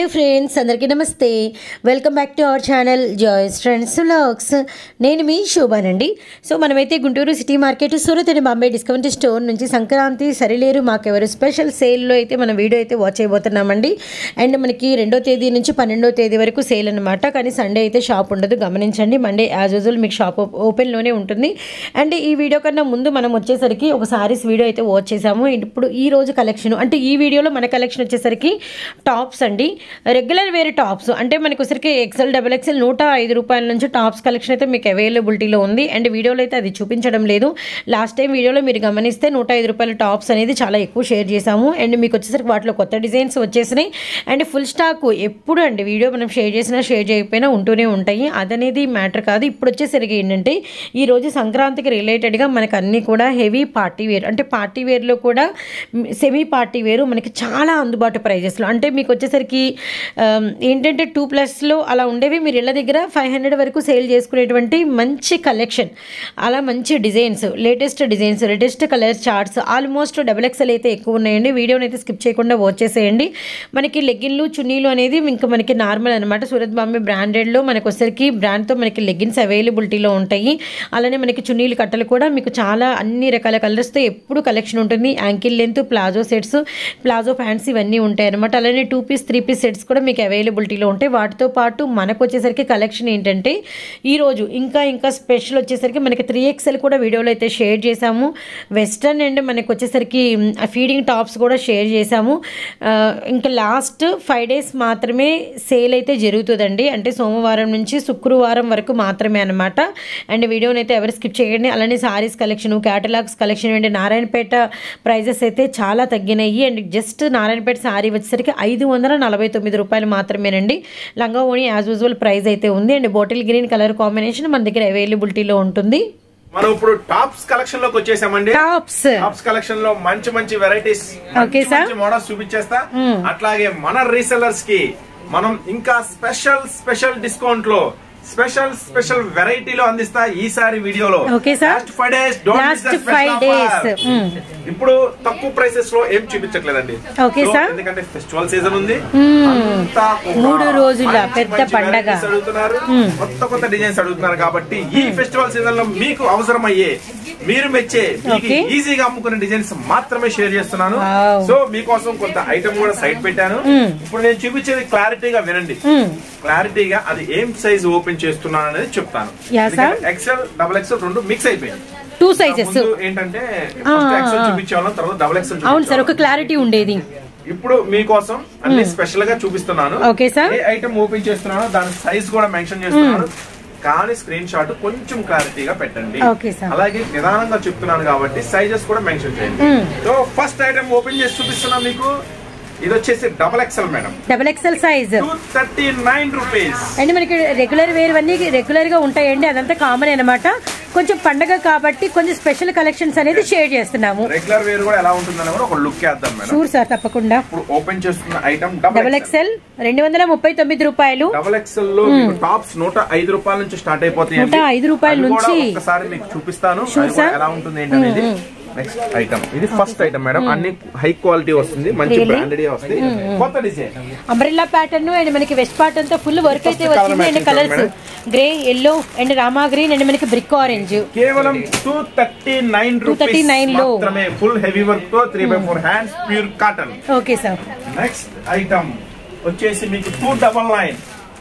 Hi friends అందరికీ నమస్తే welcome back to our channel Joy's friends vlogs నేను మీ శోభానండి సో మనమైతే Guntur city market Surat and Bombay discount store నుంచి సంక్రాంతి సరిలేరు మాకెవరు స్పెషల్ సేల్లో అయితే మన వీడియో అయితే వాచ్ అయిపోతున్నామండి అండ్ మనకి రెండో తేదీ నుంచి పన్నెండో తేదీ వరకు సేల్ అనమాట కానీ సండే అయితే షాప్ ఉండదు గమనించండి మండే యాజ్ యూజువల్ మీకు షాప్ ఓపెన్లోనే ఉంటుంది అండ్ ఈ వీడియో కన్నా ముందు మనం వచ్చేసరికి ఒక సారీస్ వీడియో అయితే వాచ్ చేసాము ఇప్పుడు ఈ రోజు కలెక్షన్ అంటే ఈ వీడియోలో మన కలెక్షన్ వచ్చేసరికి టాప్స్ అండి రెగ్యులర్ వేర్ టాప్స్ అంటే మనకు వచ్చరికి ఎక్సెల్ డబల్ ఎక్సెల్ నూట ఐదు రూపాయల నుంచి టాప్స్ కలెక్షన్ అయితే మీకు అవైలబిలిటీలో ఉంది అండ్ వీడియోలో అయితే అది చూపించడం లేదు లాస్ట్ టైం వీడియోలో మీరు గమనిస్తే నూట ఐదు రూపాయల టాప్స్ అనేది చాలా ఎక్కువ షేర్ చేసాము అండ్ మీకు వచ్చేసరికి వాటిలో కొత్త డిజైన్స్ వచ్చేసినాయి అండ్ ఫుల్ స్టాక్ ఎప్పుడు అండి వీడియో మనం షేర్ చేసినా షేర్ చేయకపోయినా ఉంటూనే ఉంటాయి అదనేది మ్యాటర్ కాదు ఇప్పుడు వచ్చేసరికి ఏంటంటే ఈ రోజు సంక్రాంతికి రిలేటెడ్గా మనకు అన్నీ కూడా హెవీ పార్టీ వేర్ అంటే పార్టీ వేర్లో కూడా సెమీ పార్టీ వేరు మనకి చాలా అందుబాటు ప్రైజెస్లో అంటే మీకు వచ్చేసరికి ఆమ్, ఏంటంటే టూ ప్లస్లో అలా ఉండేవి మీరు ఇళ్ళ దగ్గర ఫైవ్ హండ్రెడ్ వరకు సేల్ చేసుకునేటువంటి మంచి కలెక్షన్ అలా మంచి designs latest designs latest colour charts almost double XL అయితే ఎక్కువ ఉన్నాయండి వీడియోని అయితే స్కిప్ చేయకుండా వాచ్ చేసేయండి మనకి లెగ్గిన్లు చున్నీలు అనేది ఇంకా మనకి నార్మల్ అనమాట సూరత్ బాంబే బ్రాండెడ్లో మనకు వచ్చరికి బ్రాండ్తో మనకి లెగ్గిన్స్ అవైలబిలిటీలో ఉంటాయి అలానే మనకి చున్నీలు కట్టలు కూడా మీకు చాలా అన్ని రకాల కలర్స్తో ఎప్పుడు కలెక్షన్ ఉంటుంది ankle length palazzo sets palazzo pants ఇవన్నీ ఉంటాయి అనమాట అలానే two piece three piece sets కూడా మీకు అవైలబిలిటీలో ఉంటాయి వాటితో పాటు మనకు వచ్చేసరికి కలెక్షన్ ఏంటంటే ఈరోజు ఇంకా ఇంకా స్పెషల్ వచ్చేసరికి మనకి త్రీ ఎక్స్ఎల్ కూడా వీడియోలో అయితే షేర్ చేసాము వెస్టర్న్ అండ్ మనకు వచ్చేసరికి ఫీడింగ్ టాప్స్ కూడా షేర్ చేసాము ఆ, ఇంకా లాస్ట్ ఫైవ్ డేస్ మాత్రమే సేల్ అయితే జరుగుతుందండి అంటే సోమవారం నుంచి శుక్రవారం వరకు మాత్రమే అనమాట అండ్ వీడియోని అయితే ఎవరు స్కిప్ చేయండి అలానే సారీస్ కలెక్షన్ క్యాటలాగ్స్ కలెక్షన్ అండి నారాయణపేట ప్రైజెస్ అయితే చాలా తగ్గినాయి అండ్ జస్ట్ నారాయణపేట సారీ వచ్చేసరికి ఐదు వందల నలభై తొమ్మిది రూపాయలు మాత్రమేనండి లంగా ఓణి యాజ్ యూజువల్ ప్రైస్ అయితే ఉంది and bottle green colour combination మన దగ్గర అవైలబిలిటీలో ఉంటుంది మనం ఇప్పుడు టాప్స్ కలెక్షన్ లోకి వచ్చేసామండి టాప్స్ టాప్స్ కలెక్షన్ లో మంచి మంచి వెరైటీస్ Okay, sir. మంచి మోడల్స్ చూపించేస్తా అట్లాగే మన రీసెల్లర్స్ కి మనం ఇంకా స్పెషల్ స్పెషల్ డిస్కౌంట్ లో స్పెషల్ స్పెషల్ వెరైటీలో అందిస్తా ఈసారి వీడియోలో Okay, sir. Last five days Last five days. Mm. ఇప్పుడు తక్కువ ప్రైసెస్ లో ఏం చూపించట్లేదండి Okay, So, sir. ఎందుకంటే ఫెస్టివల్ సీజన్ ఉంది Mm. అంతా కూడా మూడు రోజుల మంచి పెద్ద మంచి పండగ. varieties అడుగుతున్నారు కొత్త కొత్త డిజైన్స్ అడుగుతున్నారు కాబట్టి ఈ ఫెస్టివల్ సీజన్ లో మీకు అవసరమయ్యే మీరు మెచ్చే మీకు Okay. ఈజీగా అమ్ముకునే డిజైన్స్ మాత్రమే షేర్ చేస్తున్నాను Wow. సో మీకోసం కొంత ఐటమ్ కూడా సైడ్ పెట్టాను ఇప్పుడు నేను చూపించేది క్లారిటీగా వినండి క్లారిటీగా అది ఏం సైజ్ ఓపెన్ చేస్తున్నాను అనేది చెప్తాను Yeah, sir. XL double XL రెండు మిక్స్ అయిపోయింది టూ సైజెస్ ముందు ఏంటంటే ఫస్ట్ ఎక్సెల్ చూపించాను తర్వాత డబుల్ ఎక్సెల్ అవును సార్ ఒక క్లారిటీ ఉండేది ఇప్పుడు మీకోసం అన్ని స్పెషల్ గా చూపిస్తున్నాను Okay, sir. ఏ ఐటమ్ ఓపెన్ చేస్తున్నానో దాని సైజ్ కూడా మెన్షన్ చేస్తున్నాను కానీ స్క్రీన్ షాట్ కొంచెం క్లారిటీగా పెట్టండి Okay, sir. అలాగే నిదానంగా చెప్తున్నాను కాబట్టి సైజెస్ కూడా మెన్షన్ చేయండి సో ఫస్ట్ ఐటమ్ ఓపెన్ చేసి చూపిస్తున్నా మీకు ఇది వచ్చేసి double XL madam double XL size two thirty nine rupees and మనకి రెగ్యులర్ వేర్ అన్ని రెగ్యులర్ గా ఉంటాయండి అదంతా కామన్ అనమాట కొంచెం పండగ కాబట్టి కొంచెం స్పెషల్ కలెక్షన్స్ అనేది షేర్ చేస్తున్నాము రెగ్యులర్ వేర్ కూడా ఎలా ఉంటుందని కూడా ఒక లుక్ వేద్దాం మేడం షూర్ సార్ తప్పకుండా ఇప్పుడు ఓపెన్ చేస్తున్న item double double XL XL రెండు వందల ముప్పై తొమ్మిది రూపాయలు డబల్ ఎక్సెల్ లో మీకు టాప్స్ నూట ఐదు రూపాయల నుంచి స్టార్ట్ అయిపోతాయి నూట ఐదు రూపాయల నుంచి. ఒకసారి మీకు చూపిస్తాను Sure, అది కూడా sir. ఎలా ఉంటుంది ఏంటనేది నెక్స్ట్ ఐటమ్ ఇది ఫస్ట్ ఐటమ్ మేడం అన్ని హై క్వాలిటీ వస్తుంది మంచి Really? బ్రాండెడ్ వస్తుంది కొత్త డిజైన్ అంబ్రెల్లా ప్యాటర్న్ అండ్ మనకి వెస్ట్ పార్ట్ అంతా ఫుల్ వర్క్ అయితే First colour వచ్చింది and matching colours madam. Grey yellow and Rama green and మనకి బ్రిక్ ఆరెంజ్ కేవలం టూ థర్టీ నైన్ రూపీస్ 239 లో. మాత్రమే ఫుల్ హెవీ వర్క్ తో three by four hands pure cotton okay sir next item వచ్చేసి మీకు two double nine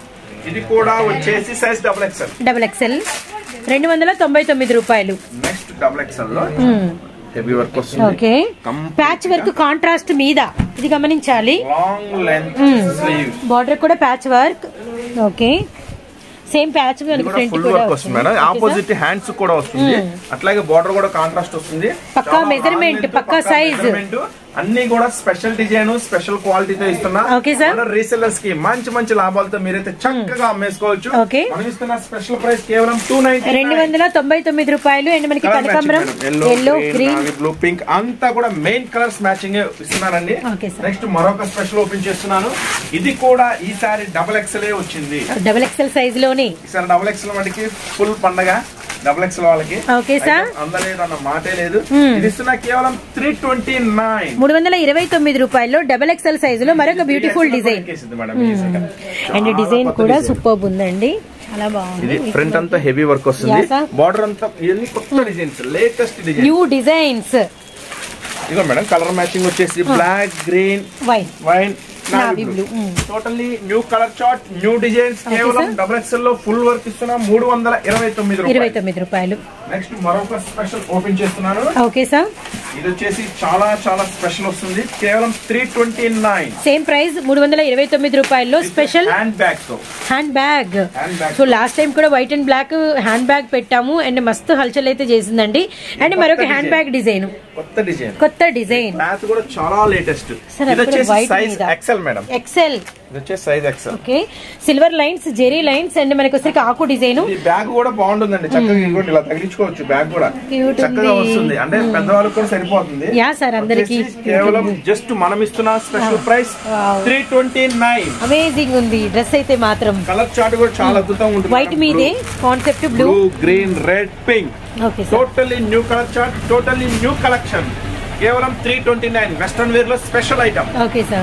ఇది కూడా వచ్చేసి size double XL double XL రెండు వందల తొంభై తొమ్మిది రూపాయలు నెక్స్ట్ డబల్ ఎక్సెల్ లో హెవీ వర్క్ వస్తుంది ఓకే ప్యాచ్ వర్క్ కాంట్రాస్ట్ మీద ఇది గమనించాలి లాంగ్ లెంత్ స్లీవ్ బార్డర్ కూడా patch work okay same patch మనకి కూడా ఫ్రంట్ ఫుల్ కూడా వర్క్ వస్తుంది మేడం ఆపోజిట్ హ్యాండ్స్ కూడా వస్తుంది అట్లాగే బార్డర్ కూడా కాంట్రాస్ట్ వస్తుంది పక్కా చాలా measurement, long length, పక్కా size. measurement, అన్ని కూడా స్పెషల్ డిజైన్ స్పెషల్ క్వాలిటీతో ఇస్తున్నా Okay, sir. రీసెల్లర్స్ కి మంచి మంచి లాభాలతో మీరైతే చక్కగా అమ్మేసుకోవచ్చు Okay. మనం ఇస్తున్న స్పెషల్ ప్రైస్ కేవలం టూ నైన్టీ రెండు వందల తొంభై తొమ్మిది రూపాయలు అండ్ మనకి కనకాంబరం ఎల్లో గ్రీన్ బ్లూ పింక్ అంతా కూడా మెయిన్ కలర్స్ మ్యాచింగ్ ఇస్తున్నానండి Okay, sir. నెక్స్ట్ మరొక స్పెషల్ ఓపెన్ చేస్తున్నాను ఇది కూడా ఈసారి డబల్ ఎక్స్ఎల్ వచ్చింది డబల్ ఎక్స్ఎల్ సైజ్ లోని ఈసారి డబుల్ ఎక్స్ఎల్ మటుకి ఫుల్ పండగ డబుల్ ఎక్స్ వాళ్ళకి Okay, sir. అయితే అందలేదు అన్న మాటే లేదు Hmm. ఇది ఇస్తున్నా కేవలం త్రీ ట్వంటీ నైన్ మూడు వందల ఇరవై తొమ్మిది రూపాయల్లో డబల్ ఎక్స్ఎల్ సైజులో మరొక బ్యూటిఫుల్ డిజైన్ అండ్ డిజైన్ కూడా సూపర్ ఉందండి చాలా ఇది బాగుంది ఫ్రంట్ అంతా హెవీ వర్క్ వస్తుంది Yeah, sir. బార్డర్ అంతా ఇవన్నీ కొత్త designs latest design new designs ఇదిగో మేడం కలర్ మ్యాచింగ్ వచ్చేసి black green wine wine Navy blue. Mm. Totally new colour chart new designs Okay, కేవలం sir. డబుల్ ఎక్స్ఎల్ లో full work ఇస్తున్నా మూడు వందల ఇరవై తొమ్మిది ఇరవై రూపాయలు తొమ్మిది రూపాయలు నెక్స్ట్ మరొక స్పెషల్ ఓపెన్ చేస్తున్నాను ఓకే సార్ ఇది వచ్చేసి చాలా చాలా స్పెషల్ వస్తుంది కేవలం three twenty nine same price మూడు వందల ఇరవై తొమ్మిది రూపాయల్లో స్పెషల్ హ్యాండ్ బ్యాగ్ తో hand bag hand bag so last time కూడా white and black hand bag పెట్టాము అండ్ మస్తు హల్చల్ అయితే చేసిందండి అండ్ మరొక హ్యాండ్ బ్యాగ్ డిజైన్ కొత్త డిజైన్ కొత్త డిజైన్ క్లాత్ కూడా చాలా లేటెస్ట్ Sir, ఇది అప్పుడు వచ్చేసి white సైజ్ మీద. ఎక్సెల్ మేడం ఎక్సెల్ ఇది వచ్చేసి size XL okay silver lines zari lines and మనకి వచ్చరికి ఆకు డిజైన్ ఈ బ్యాగ్ కూడా బాగుంటుందండి చక్కగా ఇంకోటి ఇలా తగిలించుకోవచ్చు బ్యాగ్ కూడా Cute చక్కగా ఉంది. వస్తుంది అంటే పెద్దవాళ్ళకి కూడా సరిపోతుంది యా సార్ అందరికి వచ్చేసి కేవలం జస్ట్ మనం ఇస్తున్న special price Wow. Three twenty nine amazing ఉంది డ్రెస్ అయితే మాత్రం కలర్ చార్ట్ కూడా చాలా అద్భుతంగా ఉంటుంది వైట్ మీదే concept blue blue green red pink okay sir totally new colour chart totally new collection కేవలం three twenty nine western wear లో స్పెషల్ ఐటమ్ ఓకే సార్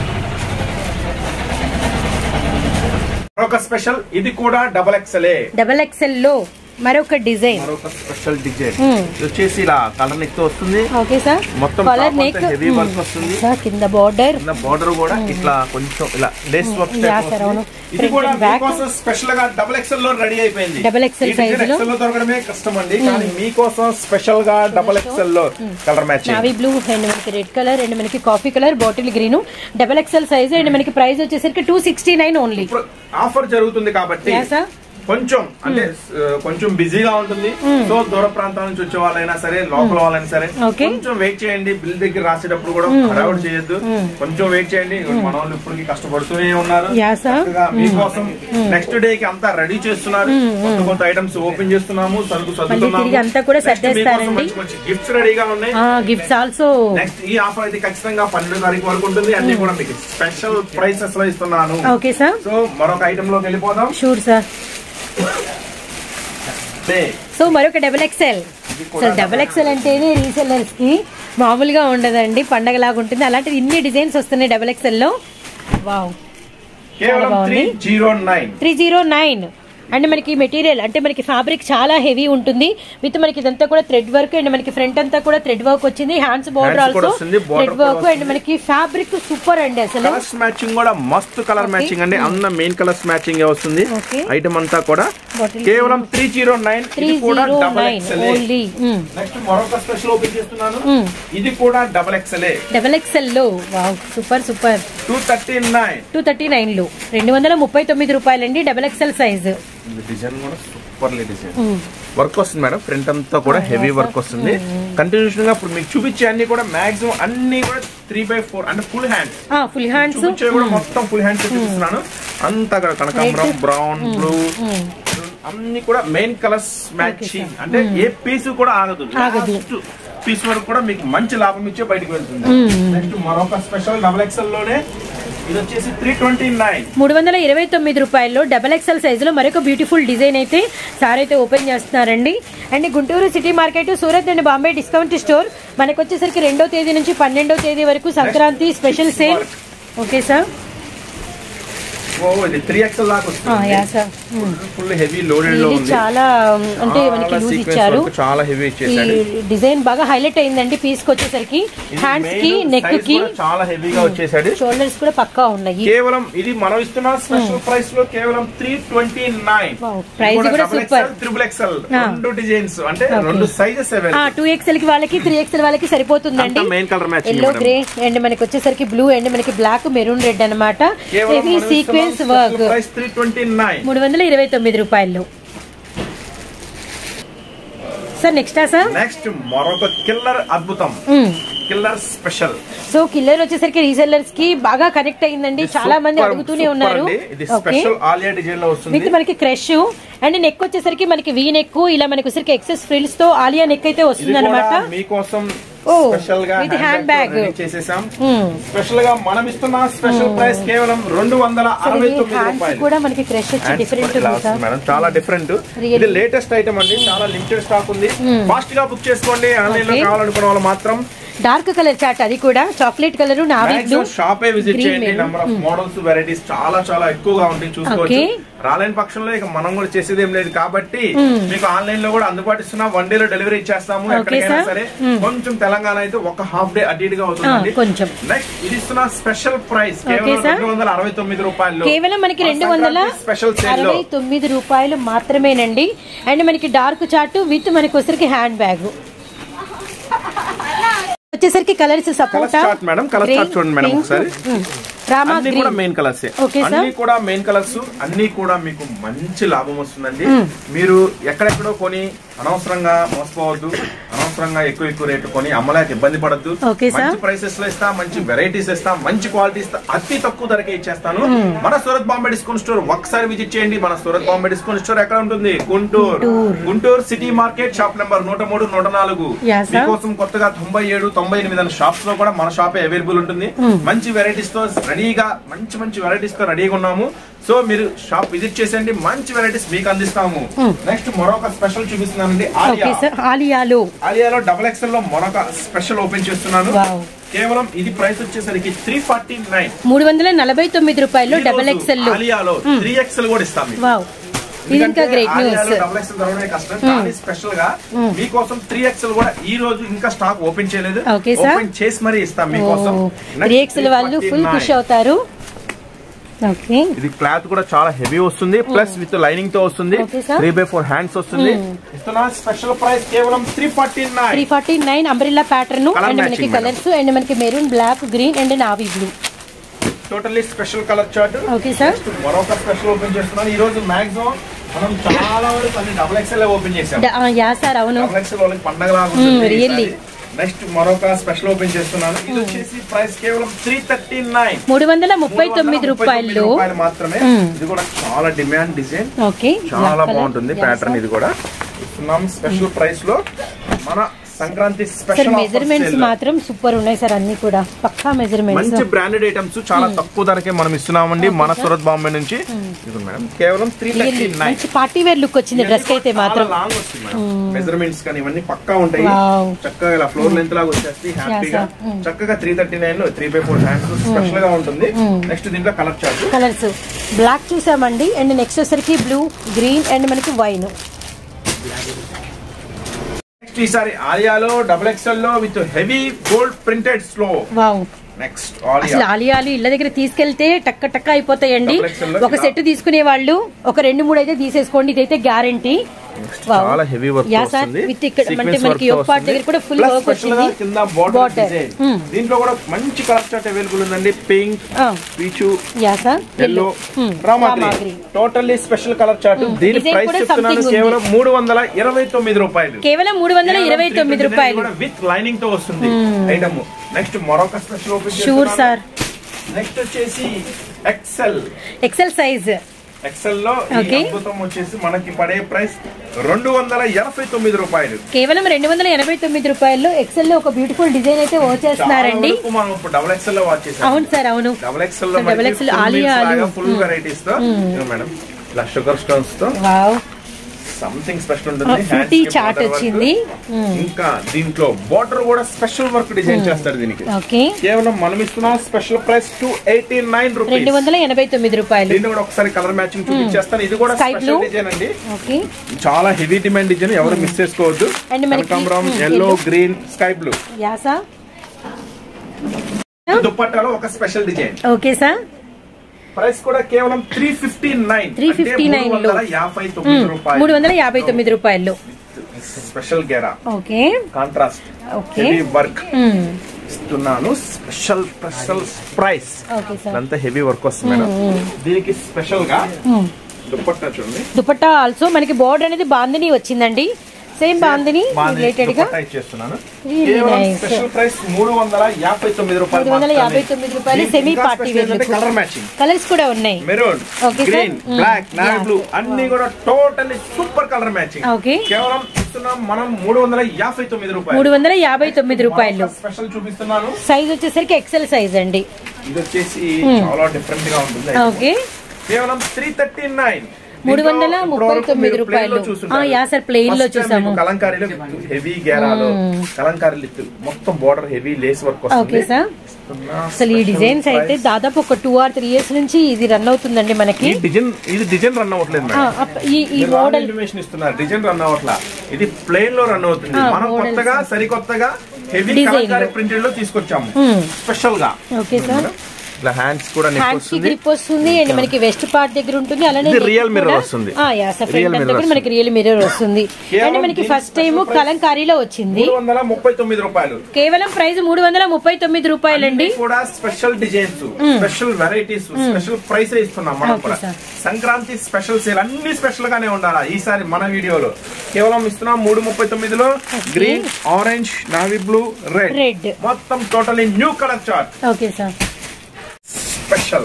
మరొక స్పెషల్ ఇది కూడా డబల్ ఎక్స్ఎల్ఏ డబల్ ఎక్సెల్ లో మరొక డిజైన్ మరొక special design Hmm. ఇది వచ్చేసి ఇలా కలర్ నెక్ తో వస్తుంది ఓకే సార్ మొత్తం కలర్ top నెక్ అంతా heavy work వస్తుంది. సార్ కింద బార్డర్ కింద బార్డర్ కూడా ఇట్లా కొంచెం ఇలా లేస్ వర్క్ Yeah, sir, అవును. ఇది Front కూడా and back. మీకోసం స్పెషల్ గా డబుల్ ఎక్స్ఎల్ లో రెడీ అయిపోయింది Double XL size లో. ఎక్స్ఎల్ లో దొరకడమే కష్టం అండి కానీ మీకోసం స్పెషల్ గా డబుల్ ఎక్స్ఎల్ లో colour matching navy blue and మనకి రెడ్ కలర్ అండ్ మనకి coffee colour bottle green double XL size and మనకి ప్రైస్ వచ్చేసరికి టూ సిక్స్టీ నైన్ ఓన్లీ ఇప్పుడు ఆఫర్ జరుగుతుంది కాబట్టి Yeah, sir. కొంచెం అంటే ఆ, కొంచెం బిజీగా ఉంటుంది సో దూర ప్రాంతాల నుంచి వచ్చే వాళ్ళైనా సరే లోకల్ వాళ్ళైనా సరే Okay. కొంచెం వెయిట్ చేయండి బిల్ దగ్గర రాసేటప్పుడు కూడా హడావుడి చేయొద్దు కొంచెం వెయిట్ చేయండి మన వాళ్ళు ఇప్పటికి కష్టపడుతూనే ఉన్నారు Yeah, sir. చక్కగా మీకోసం నెక్స్ట్ డే కి అంతా రెడీ చేస్తున్నారు కొత్త కొత్త ఐటమ్స్ ఓపెన్ చేస్తున్నాము సరుకు సర్దుతున్నాము తిరిగి అంతా కూడా Next మీకోసం సర్దేస్తారండి. మంచి మంచి గిఫ్ట్స్ రెడీగా ఉన్నాయి గిఫ్ట్స్ ఆల్సో నెక్స్ట్ ఈ ఆఫర్ అయితే ఖచ్చితంగా పన్నెండు తారీఖు వరకు ఉంటుంది అన్ని కూడా మీకు స్పెషల్ ప్రైసెస్ లో ఇస్తున్నాను ఓకే సార్ సో మరొక ఐటమ్ లోకి వెళ్ళిపోదాం షూర్ సార్ దే. సో మరొక డబల్ ఎక్సెల్ అసలు డబల్ ఎక్సెల్ అంటేనే రీసెల్లర్స్ కి మామూలుగా ఉండదండి పండగలాగా ఉంటుంది అలాంటిది ఇన్ని డిజైన్స్ వస్తున్నాయి డబల్ ఎక్సెల్ లో వావ్ కేవలం బాగుంది. Three zero nine three zero nine and మనకి మెటీరియల్ అంటే మనకి ఫ్యాబ్రిక్ చాలా హెవీ ఉంటుంది విత్ మనకి ఇదంతా కూడా థ్రెడ్ వర్క్ అండ్ మనకి ఫ్రంట్ అంతా కూడా థ్రెడ్ వర్క్ వచ్చింది హ్యాండ్స్ బార్డర్ Hands కూడా ఆల్సో వస్తుంది, border థ్రెడ్ కూడా వర్క్ అండ్ వస్తుంది. మనకి ఫ్యాబ్రిక్ సూపర్ అండి అసలు కలర్స్ మ్యాచింగ్ కూడా మస్తు కలర్ మ్యాచింగ్ అండి అన్న మెయిన్ కలర్స్ మ్యాచింగ్ వస్తుంది Okay. ఐటమ్ అంతా కూడా Bottle కేవలం త్రీ జీరో నైన్ త్రీ ఇది కూడా zero double nine XL only next మరొక స్పెషల్ ఓపెన్ చేస్తున్నాను Mm. ఇది కూడా డబల్ ఎక్స్ఎల్ డబల్ ఎక్సెల్ లో wow super super two thirty nine two thirty nine లో రెండు వందల ముప్పై తొమ్మిది రూపాయలండి డబల్ ఎక్సెల్ సైజ్ డిజైన్ కూడా సూపర్ డిజైన్ వర్క్ వస్తుంది మేడం ఫ్రంట్ అంతా కూడా హెవీ వర్క్ వస్తుంది కంటిన్యూషన్ గా ఇప్పుడు మీకు చూపించే అన్ని కూడా మాక్సిమం అన్ని కూడా త్రీ బై ఫోర్ అంటే ఫుల్ హ్యాండ్ ఫుల్ హ్యాండ్స్ చూపించేవి కూడా మొత్తం ఫుల్ హ్యాండ్స్ చూపిస్తున్నాను అంతా కూడా కనకాంబరం బ్రౌన్ బ్లూ అన్ని కూడా మెయిన్ కలర్స్ మ్యాచింగ్ అంటే ఏ పీస్ కూడా ఆగదు ఆగదు. పీస్ వరకు కూడా మీకు మంచి లాభం ఇచ్చే బయటకు వెళ్తుంది నెక్స్ట్ మరొక స్పెషల్ డబల్ ఎక్స్ఎల్ లోనే ఇది వచ్చేసి త్రీ ట్వంటీ నైన్ మూడు వందల ఇరవై తొమ్మిది రూపాయల్లో డబల్ ఎక్సెల్ సైజులో మరొక బ్యూటిఫుల్ డిజైన్ అయితే సార్ అయితే ఓపెన్ చేస్తున్నారండి and Guntur city market Surat and Bombay discount store మనకు వచ్చేసరికి రెండో తేదీ నుంచి పన్నెండో తేదీ వరకు Sankranti special sale okay sir ఓ ఇది త్రీ ఎక్స్ఎల్ దాకా యా వస్తుంది సార్ ఫుల్ హెవీ లోడెడ్ లో ఇది ఉంది చాలా ఉమ్, అంటే మనకి చాలా లూజ్ sequence ఇచ్చారు work చాలా హెవీ ఈ ఇచ్చేసాడు డిజైన్ బాగా హైలైట్ అయిందండి పీస్ కి వచ్చేసరికి ఇది హ్యాండ్స్ main కి నెక్ size కి కూడా చాలా హెవీగా వచ్చేసాడు షోల్డర్స్ కూడా పక్కా ఉన్నాయి కేవలం ఇది మనం ఇస్తున్న స్పెషల్ ప్రైస్ లో కేవలం three twenty nine Wow, price కూడా super. Triple XL Ah. రెండు డిజైన్స్ అంటే Okay. రెండు సైజెస్ అవైలబుల్ టూ ఎక్స్ఎల్ కి వాళ్ళకి త్రీ ఎక్స్ఎల్ వాళ్ళకి సరిపోతుందండి అంతా main colour matching yellow madam. Grey and మనకి వచ్చేసరికి బ్లూ అండ్ మనకి బ్లాక్ మెరూన్ రెడ్ అనమాట heavy sequence work price three twenty nine మూడు వందల ఇరవై తొమ్మిది రూపాయలు సార్ నెక్స్టా సార్ నెక్స్ట్ మరొక కిల్లర్ అద్భుతం కిల్లర్ స్పెషల్ సో కిల్లర్ వచ్చేసరికి రీసెల్లర్స్ కి బాగా కనెక్ట్ అయిందండి చాలా మంది అడుగుతూనే ఉన్నారు ఇది ఓకే స్పెషల్ ఆలియా డిజైన్ లో వస్తుంది విత్ మనకి క్రష్ అండ్ నెక్ వచ్చేసరికి మనకి వీ నెక్ ఇలా మనకి వచ్చేసరికి ఎక్సెస్ ఫ్రిల్స్ తో ఆలియా నెక్ అయితే ఇది వస్తుంది కూడా అనమాట మీకోసం Oh, స్పెషల్ గా with handbag handbag. Ready చేసేసాం మ్మ్. స్పెషల్ గా మనం ఇస్తున్న స్పెషల్ ప్రైస్ కేవలం రెండు వందల అరవై తొమ్మిది హ్యాండ్స్ రూపాయలు కూడా మనకి క్రష్ వచ్చి Hands డిఫరెంట్ కూడా ఇలా ఉంది సార్ వస్తుంది మేడం చాలా డిఫరెంట్ Really? ఇది లేటెస్ట్ ఐటమ్ అండి చాలా లిమిటెడ్ స్టాక్ ఉంది ఫాస్ట్ గా బుక్ చేసుకోండి ఆన్లైన్ లో Okay. కావాలనుకున్న వాళ్ళు మాత్రం డార్క్ కలర్ చాట్ అది కూడా chocolate colour navy blue maximum షాపే విజిట్ Green చేయండి maroon. Number of models varieties చాలా చాలా ఎక్కువగా ఉంటాయి చూసుకోవచ్చు Okay. రాలేని పక్షంలో ఇక మనం కూడా చేసేది ఏం లేదు కాబట్టి మీకు ఆన్లైన్ లో కూడా అందుబాటు ఇస్తున్నాం వన్ డే లో డెలివరీ ఇచ్చేస్తాము Okay, ఎక్కడికైనా sir. సరే కొంచెం తెలంగాణ అయితే ఒక హాఫ్ డే అటు ఇటుగా అవుతుందండి ఆ, కొంచెం. నెక్స్ట్ ఇది ఇస్తున్న స్పెషల్ ప్రైస్ Okay, కేవలం sir. రెండు వందల అరవై తొమ్మిది రూపాయలు కేవలం మనకి రెండు వందల స్పెషల్ సేల్ లో అరవై తొమ్మిది రూపాయలు మాత్రమేనండి అండ్ మనకి డార్క్ చార్ట్ విత్ మనకి వచ్చరికి హ్యాండ్ బ్యాగ్ వచ్చేసరికి colours sapota chart madam, colour chart చూడండి madam ఒకసారి. రామా అన్ని కూడా green main colours Okay, sir. అన్ని కూడా మెయిన్ కలర్స్ అన్ని కూడా మీకు మంచి లాభం వస్తుందండి మీరు ఎక్కడెక్కడో కొని అనవసరంగా మోసపోవద్దు అనవసరంగా ఎక్కువ ఎక్కువ రేటు కొని అమ్మలేక ఇబ్బంది పడద్దు Okay, sir. మంచి ప్రైసెస్ లో ఇస్తా మంచి వెరైటీస్ ఇస్తా మంచి క్వాలిటీ ఇస్తా అతి తక్కువ ధరకే ఇచ్చేస్తాను మన సూరత్ బాంబే డిస్కౌంట్ స్టోర్ ఒకసారి విజిట్ చేయండి మన సూరత్ బాంబే డిస్కౌంట్ స్టోర్ ఎక్కడ ఉంటుంది Guntur Guntur city market shop number నూట మూడు నూట నాలుగు Yeah, sir. మీకోసం కొత్తగా తొంభై ఏడు తొంభై ఎనిమిది అనే షాప్స్ లో కూడా మన షాపే అవైలబుల్ ఉంటుంది మంచి వెరైటీస్ తో రెడీగా మంచి మంచి వెరైటీస్ తో రెడీగా ఉన్నాము సో మీరు షాప్ విజిట్ చేసేయండి మంచి వెరైటీస్ మీకు అందిస్తాము నెక్స్ట్ మరొక స్పెషల్ చూపిస్తున్నానండి ఓకే ఆలియా సార్ ఆలియాలో ఆలియాలో డబుల్ ఎక్స్ఎల్ లో మరొక స్పెషల్ ఓపెన్ చేస్తున్నాను Wow. కేవలం ఇది ప్రైస్ వచ్చేసరికి త్రీ ఫార్టీ నైన్ మూడు వందల నలభై తొమ్మిది రూపాయలు డబల్ ఎక్స్ఎల్ లో ఆలియాలో త్రీ ఎక్స్ఎల్ కూడా ఇస్తాం మీకు. వావ్ ఇది ఇంకా గ్రేట్ న్యూస్ డబుల్ ఎక్స్ఎల్ దొరకడమే కష్టం కానీ స్పెషల్ గా మీకోసం త్రీ ఎక్స్ఎల్ కూడా ఈ రోజు ఇంకా స్టాక్ ఓపెన్ చేయలేదు Okay, sir. ఓపెన్ చేసి మరీ ఇస్తాం మీకోసం Next త్రీ ఎక్స్ఎల్ వాళ్ళు ఫుల్ 349. ఖుషి అవుతారు ఓకే ఇది క్లాత్ కూడా చాలా హెవీ వస్తుంది ప్లస్ విత్ లైనింగ్ తో వస్తుంది Okay, sir. Three by four hands వస్తుంది ఇస్తున్నా స్పెషల్ ప్రైస్ కేవలం three forty three nine forty nine umbrella pattern Colour and matching, మనకి madam. కలర్స్ అండ్ మనకి maroon black green and navy blue totally special colour chart okay sir మరొక special open చేస్తున్నాను ఈ రోజు maximum మనం చాలా వరకు అన్ని డబుల్ ఎక్స్ఎల్ ఓపెన్ చేసాం యా సార్ అవును డబుల్ ఎక్స్ఎల్ వాళ్ళకి పండగ Hmm, really. నెక్స్ట్ మరొక స్పెషల్ ఓపెన్ చేస్తున్నాను ఇది వచ్చేసి ప్రైస్ కేవలం త్రీ థర్టీ నైన్ మూడు వందల ముప్పై తొమ్మిది రూపాయలు మాత్రమే ఇది కూడా చాలా డిమాండ్ డిజైన్ ఓకే చాలా బాగుంటుంది ప్యాటర్న్ ఇది కూడా ఇస్తున్నాం స్పెషల్ ప్రైస్ లో మన సంక్రాంతి సార్ స్పెషల్ మెజర్మెంట్స్ మాత్రం సూపర్ ఉన్నాయి సార్ అన్ని కూడా పక్కా మెజర్మెంట్స్ మంచి బ్రాండెడ్ ఐటమ్స్ చాలా తక్కువ ధరకే మనం ఇస్తున్నామండి మన సూరత్ బాంబే నుంచి ఇది మేడం కేవలం త్రీ థర్టీ నైన్ మంచి పార్టీ వేర్ లుక్ వచ్చింది డ్రెస్ కి అయితే మాత్రం లాంగ్ వస్తుంది మేడం మెజర్మెంట్స్ కానీ ఇవన్నీ పక్కా ఉంటాయి Wow. చక్కగా ఇలా ఫ్లోర్ లెంత్ లాగా వచ్చేసి హ్యాపీగా చక్కగా త్రీ థర్టీ నైన్ లో three by four hands special గా ఉంటుంది నెక్స్ట్ దీంట్లో కలర్ చార్ట్ కలర్స్ బ్లాక్ చూసామండి అండ్ నెక్స్ట్ వచ్చేసరికి బ్లూ గ్రీన్ అండ్ మనకి వైన్ నెక్స్ట్ ఈసారి ఆలియాలో డబుల్ ఎక్స్ఎల్ లో విత్ హెవీ గోల్డ్ ప్రింటెడ్ స్లో వావ్ నెక్స్ట్ అసలు ఆలియా ఆలియాలు ఇళ్ళ దగ్గర తీసుకెళ్తే టక్క టక్క అయిపోతాయండి Double XL లో ఒక ఇలా. సెట్ తీసుకునే వాళ్ళు ఒక రెండు మూడు అయితే తీసేసుకోండి ఇదైతే గ్యారంటీ చాలా హెవీ వర్క్ యా సార్ వస్తుంది విత్ ఇక్కడ Sequence అంటే మనకి work తో యోగ్ పార్ట్ వస్తుంది. దగ్గర కూడా ఫుల్ Plus వర్క్ special గా వచ్చింది కింద బార్డర్ Border. Design Hmm. దీంట్లో కూడా మంచి కలర్ చార్ట్ అవైలబుల్ ఉందండి pink peach yeah sir yellow Hmm. Rama Rama green green. Totally special colour chart దీని Design ప్రైస్ కూడా చెప్తున్నాను something ఉంది. కేవలం మూడు వందల ఇరవై తొమ్మిది రూపాయలు కేవలం మూడు వందల ఇరవై తొమ్మిది రూపాయలు విత్ లైనింగ్ తో వస్తుంది ఐటమ్ నెక్స్ట్ మరొక special open sure sir next వచ్చేసి ఎక్సెల్ ఎక్సెల్ సైజ్ ఎక్సెల్ లో ఈ Okay. అద్భుతం వచ్చేసి మనకి పడే ప్రైస్ రెండు వందల ఎనభై తొమ్మిది రూపాయలు కేవలం రెండు వందల ఎనభై తొమ్మిది రూపాయల్లో ఎక్సెల్ లో ఒక బ్యూటిఫుల్ డిజైన్ అయితే వచ్చేస్తున్నారండి చాలా వరకు మనం ఇప్పుడు డబుల్ ఎక్సెల్ లో వాచ్ చేసాం అవును సార్ అవును డబుల్ ఎక్సెల్ లో So, double XL ఆలియాలు. ఫుల్ వెరైటీస్ తో ఇదిగో మేడం ఇలా షుగర్ స్టోన్స్ తో వావ్ సంథింగ్ స్పెషల్ ఉంటుంది Ah, Hands fruity కి chart border work. వచ్చింది. ఇంకా దీంట్లో బార్డర్ కూడా స్పెషల్ వర్క్ డిజైన్ చేస్తారు దీనికి ఓకే కేవలం మనం ఇస్తున్న special price two eighty nine రెండు రూపీస్ వందల ఎనభై తొమ్మిది రూపాయలు దీన్ని కూడా ఒకసారి కలర్ మ్యాచింగ్ చూపించేస్తాను ఇది కూడా Sky స్పెషల్ blue. డిజైన్ అండి ఓకే చాలా హెవీ డిమాండ్ డిజైన్ ఎవరు మిస్ చేసుకోవద్దు And మనకి, కనకాంబరం hmm, yellow yellow. Green sky blue యాసా దుప్పట్టాలో ఒక special design okay sir price కూడా కేవలం త్రీ ఫిఫ్టీ నైన్ 359 లో. యాభై తొమ్మిది మూడు రూపాయలు వందల యాభై తొమ్మిది రూపాయలు స్పెషల్ గెరా okay contrast Okay. Heavy work మ్మ్. ఇస్తున్నాను special special price okay sir అంతా హెవీ వర్క్ వస్తుంది మేడం దీనికి స్పెషల్ గా మ్మ్. దుప్పట్టా చూడండి దుపట్టా ఆల్సో మనకి బోర్డర్ అనేది బాందిని వచ్చిందండి సేమ్ బాందిని బాగుంది. రిలేటెడ్ గా దుపట్టా ఇచ్చేస్తున్నాను Really కేవలం nice. స్పెషల్ ప్రైస్ మూడు వందల యాభై తొమ్మిది రూపాయలు మూడు వందల యాభై తొమ్మిది రూపాయలు semi party wear colour matching colours కూడా ఉన్నాయి maroon Okay, sir. Green Mm. Black navy Yeah. Blue అన్ని కూడా totally super colour matching Okay. కేవలం ఇస్తున్నాం మనం మూడు వందల యాభై తొమ్మిది రూపాయలు మూడు వందల యాభై తొమ్మిది రూపాయలు మరొక స్పెషల్ చూపిస్తున్నాను సైజ్ వచ్చేసరికి ఎక్సెల్ సైజ్ అండి ఇది వచ్చేసి చాలా డిఫరెంట్ గా ఉంటుంది ఓకే కేవలం త్రీ థర్టీ నైన్ మూడు వందల ముప్పై తొమ్మిది రూపాయలు. ఆ, యా సార్, plain లో చూసాము. కలంకారీలో హెవీ గేరాలో కలంకారీ లిత్ మొత్తం border heavy lace work okay వస్తుంది సార్ అసలు ఈ డిజైన్స్ అయితే దాదాపు ఒక టూ ఆర్ త్రీ ఇయర్స్ నుంచి ఇది రన్ అవుతుందండి మనకి ఈ డిజైన్ ఇది డిజైన్ రన్ అవ్వట్లేదు ఆ, మేడం అప్- ఈ ఈ మీరు మోడల్ ఇన్ఫర్మేషన్ ఇస్తున్నారు డిజైన్ రన్ అవ్వట్లా ఇది ప్లేన్ లో రన్ అవుతుంది ఆ, మనం models. కొత్తగా సరికొత్తగా హెవీ Design కలంకారీ లో. ప్రింటెడ్ లో తీసుకొచ్చాము Hmm. స్పెషల్ గా ఓకే సార్ ఇట్లా హ్యాండ్స్ కూడా నెక్ హ్యాండ్స్ కి వస్తుంది గ్రిప్ వస్తుంది అండ్ మనకి వెస్ట్ పార్ట్ దగ్గర ఉంటుంది అలానే ఇది neck real mirror కూడా- వస్తుంది. ఆ, yeah sir Real front mirror దగ్గర మనకి రియల్ మిర్రర్ వస్తుంది కేవలం అండ్ మనకి దీని ఫస్ట్ టైం special price కలంకారీలో వచ్చింది మూడు వందల ముప్పై తొమ్మిది రూపాయలు కేవలం ప్రైస్ మూడు వందల ముప్పై తొమ్మిది రూపాయలండి అన్ని కూడా special designs special varieties special price ఇస్తున్నాం మనం Okay, కూడా sir. సంక్రాంతి స్పెషల్ సేల్ అన్ని స్పెషల్ గానే ఉండాలా ఈసారి మన వీడియోలో కేవలం ఇస్తున్నాం మూడు ముప్పై తొమ్మిదిలో green orange navy blue red Red. మొత్తం totally new colour chart okay sir special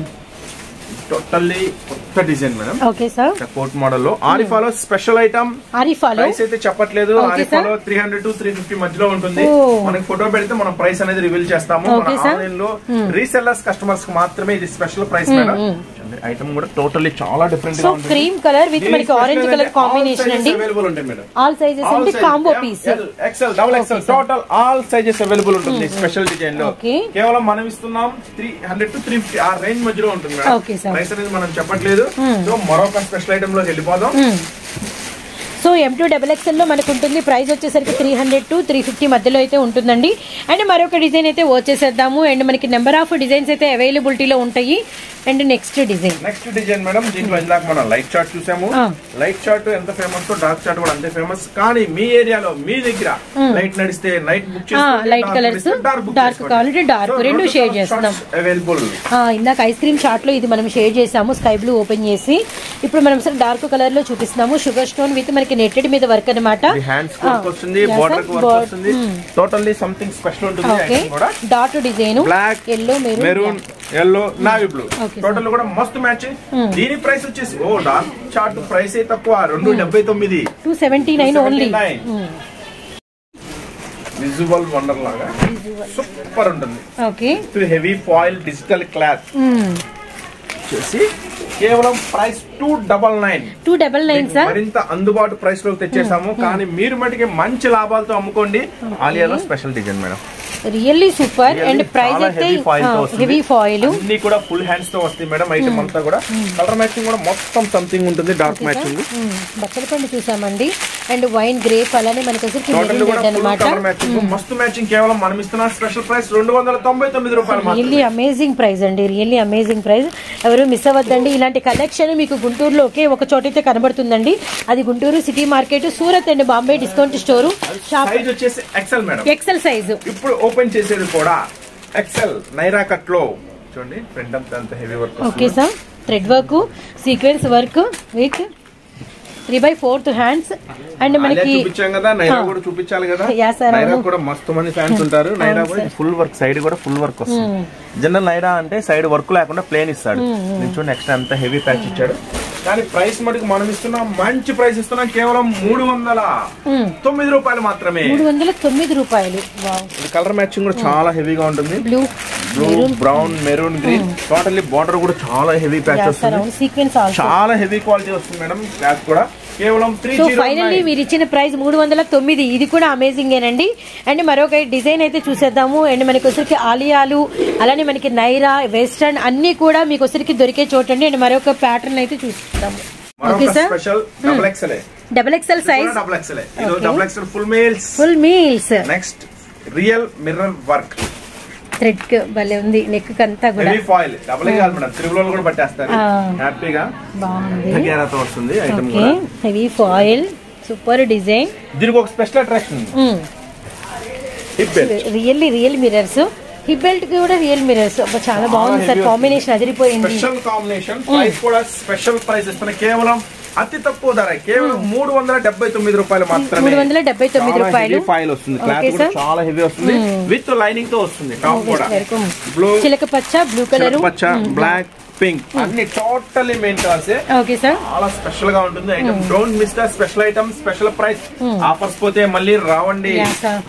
totally కొత్త design madam okay sir coat model లో ఆరిఫాలో స్పెషల్ ఐటమ్ ఆరిఫాలో ప్రైస్ అయితే చెప్పట్లేదు Okay, ఆరిఫాలో three hundred to three fifty మధ్యలో ఉంటుంది Oh. మనకి ఫోటో పెడితే మనం ప్రైస్ అనేది రివీల్ చేస్తాము Okay, మన sir. ఆన్లైన్ లో రీసెల్లర్స్ కస్టమర్స్ కి మాత్రమే ఇది స్పెషల్ ప్రైస్ మేడం ఐటమ్ కూడా టోటల్లీ చాలా డిఫరెంట్ సో గా ఉంటుంది క్రీమ్ కలర్ విత్ మనకి ఆరెంజ్ కలర్ కాంబినేషన్ అండి అవైలబుల్ ఉంటాయి మేడం ఆల్ సైజెస్ అంటే combo piece XL double XL total all sizes available ఉంటుంది స్పెషల్ డిజైన్ లో Okay. కేవలం మనం ఇస్తున్నాం three hundred to three fifty ఆ రేంజ్ మధ్యలో ఉంటుంది మేడం Okay, sir. ప్రైస్ అనేది మనం చెప్పట్లేదు సో మరొక స్పెషల్ ఐటమ్ లోకి వెళ్ళిపోదాం so M two double XL లో మనకు ఉంటుంది ప్రైస్ వచ్చేసరికి three hundred to three fifty మధ్యలో అయితే ఉంటుందండి అండ్ మరొక డిజైన్ అయితే వచ్చేసేద్దాము అండ్ మనకి నెంబర్ ఆఫ్ డిజైన్స్ అయితే అవైలబిలిటీలో ఉంటాయి and next design next design madam దీంట్లో ఇందాక మనం లైట్ చార్ట్ చూసాము ఆ. లైట్ చార్ట్ ఎంత ఫేమస్ డార్క్ చార్ట్ కూడా అంతే ఫేమస్ కానీ మీ ఏరియాలో మీ దగ్గర లైట్ నడిస్తే night book light colours, dark కావాలంటే dark, రెండు share చేస్తున్నాం. అవైలబుల్ ఇందాక ఐస్ క్రీమ్ చార్ట్ లో ఇది మనం షేర్ చేసాము స్కై బ్లూ ఓపెన్ చేసి ఇప్పుడు మనం సార్ డార్క్ కలర్ లో చూపిస్తున్నాము షుగర్ స్టోన్ విత్ మనకి నెట్టెడ్ మీద వర్క్ అనమాట హ్యాండ్స్ వర్క్ వస్తుంది బోర్డర్ వర్క్ వస్తుంది టోటల్లీ సంథింగ్ స్పెషల్ ఉంటుంది ఓకే ఐటమ్ కూడా dot design black yellow maroon maroon yellow navy blue Okay, total కూడా మస్తు మ్యాచింగ్ దీని ప్రైస్ వచ్చేసి ఓ డార్క్ చార్ట్ ప్రైస్ ఏ తక్కువ రెండు డెబ్బై తొమ్మిది two seventy nine only visual wonder లాగా సూపర్ ఉంటుంది okay heavy foil digital cloth వచ్చేసి కేవలం price two double nine two double nine sir మరింత అందుబాటు ప్రైస్ లోకి తెచ్చేసాము కానీ మీరు మటుకి మంచి లాభాలతో అమ్ముకోండి ఆలియాలో special design madam really super Really and price చాలా అయితే heavy foil తో వస్తుంది. హెవీ ఫాయిల్ అన్ని కూడా ఫుల్ హ్యాండ్స్ తో వస్తాయి మేడం ఐటమ్ అంతా కూడా కలర్ మ్యాచింగ్ కూడా మొత్తం సంథింగ్ ఉంటుంది డార్క్ మ్యాచింగ్ బచ్చల పండు చూసామండి అండ్ వైన్ గ్రేప్ అలానే మనకి వచ్చేసి టోటల్ కూడా రెడ్ ఫుల్ అనమాట కలర్ మ్యాచింగ్ మస్తు మ్యాచింగ్ కేవలం మనం ఇస్తున్న స్పెషల్ ప్రైస్ రెండు వందల తొంభై తొమ్మిది రూపాయలు మాత్రమే రియల్లీ అమేజింగ్ ప్రైస్ అండి రియల్లీ అమేజింగ్ ప్రైస్ ఎవరు మిస్ అవ్వద్దండి ఇలాంటి కలెక్షన్ మీకు గుంటూరులో ఒకే ఒక చోటైతే కనబడుతుందండి అది Guntur city market Surat and Bombay discount store shop size వచ్చేసి ఎక్సెల్ మేడం ఎక్సెల్ సైజు ఇప్పుడు ఓపెన్ చేసేది కూడా ఎక్సెల్ నైరా కట్ లో చూడండి ఫ్రంట్ అంతా అంత heavy work okay sir thread work sequence work with three by fourth hands and మనకి చూపించాం కదా నైరా కూడా చూపించాలి కదా Yeah, sir, నైరా అవును. కూడా మస్తు మంది ఫ్యాన్స్ ఉంటారు నైరా కూడా ఫుల్ వర్క్ సైడ్ కూడా ఫుల్ వర్క్ వస్తుంది జనరల్ నైరా అంటే సైడ్ వర్క్ లేకుండా ప్లేన్ ఇస్తాడు నేను చూడండి ఎక్స్ట్రా అంత హెవీ ప్యాచ్ ఇచ్చాడు కానీ ప్రైస్ మటుకు మనం ఇస్తున్నాం మంచి ప్రైస్ ఇస్తున్నాం కేవలం మూడు వందల తొమ్మిది రూపాయలు మాత్రమే మూడు వందల తొమ్మిది రూపాయలు వావ్ ఇది కలర్ మ్యాచింగ్ కూడా చాలా హెవీగా ఉంటుంది blue blue brown maroon green totally border కూడా చాలా హెవీ ప్యాచ్ వస్తుంది చేస్తారు సీక్వెన్స్ ఆల్సో చాలా హెవీ క్వాలిటీ వస్తుంది మేడం క్లాత్ కూడా కేవలం త్రీ సో ఫైనల్లీ మీరు ఇచ్చిన ప్రైస్ మూడు వందల తొమ్మిది ఇది కూడా అమేజింగ్ ఏనండి అండ్ మరొక డిజైన్ అయితే చూసేద్దాము అండ్ మనకి వచ్చరికి ఆలియాలు అలానే మనకి నైరా వెస్టర్న్ అన్ని కూడా మీకు వచ్చరికి దొరికే చోటండి అండ్ మరొక ప్యాటర్న్ అయితే చూస్తాము ఓకే మరొక sir special double XL double XL size double XL ఇది double XL full males full meals next real mirror work thread భలే ఉంది నెక్ అంతా కూడా హెవీ ఫాయిల్ డబుల్ కాదు మేడం త్రిబుల్ కూడా పట్టేస్తారు ఆ. హ్యాపీగా బాగుంది తగ్గేరాతో వస్తుంది ఐటమ్ ఓకే కూడా హెవీ ఫాయిల్ సూపర్ డిజైన్ దీనికి ఒక special attraction hip belt really real mirrors hip belt కి కూడా రియల్ మిరర్స్ చాలా బాగుంది సార్ heavy కాంబినేషన్ అదిరిపోయింది స్పెషల్ కాంబినేషన్ ప్రైస్ కూడా స్పెషల్ ప్రైస్ ఇస్తున్న కేవలం అతి తక్కువ ధర కేవలం మూడు వందల డెబ్బై తొమ్మిది రూపాయలు మాత్రమే మూడు వందల డెబ్బై తొమ్మిది రూపాయలు ఫైల్ వస్తుంది క్లాత్ ఓకే కూడా సార్ చాలా హెవీ వస్తుంది విత్ లైనింగ్ తో వస్తుంది టాప్ కూడా వరకు బ్లూ చిలక పచ్చ బ్లూ కలర్ పచ్చ బ్లాక్ పింక్ అన్ని టోటల్లీ మెయిన్ కలర్సే ఓకే సార్ చాలా స్పెషల్ గా ఉంటుంది item don't miss the special item special price offers పోతే మళ్ళీ రావండి yeah sir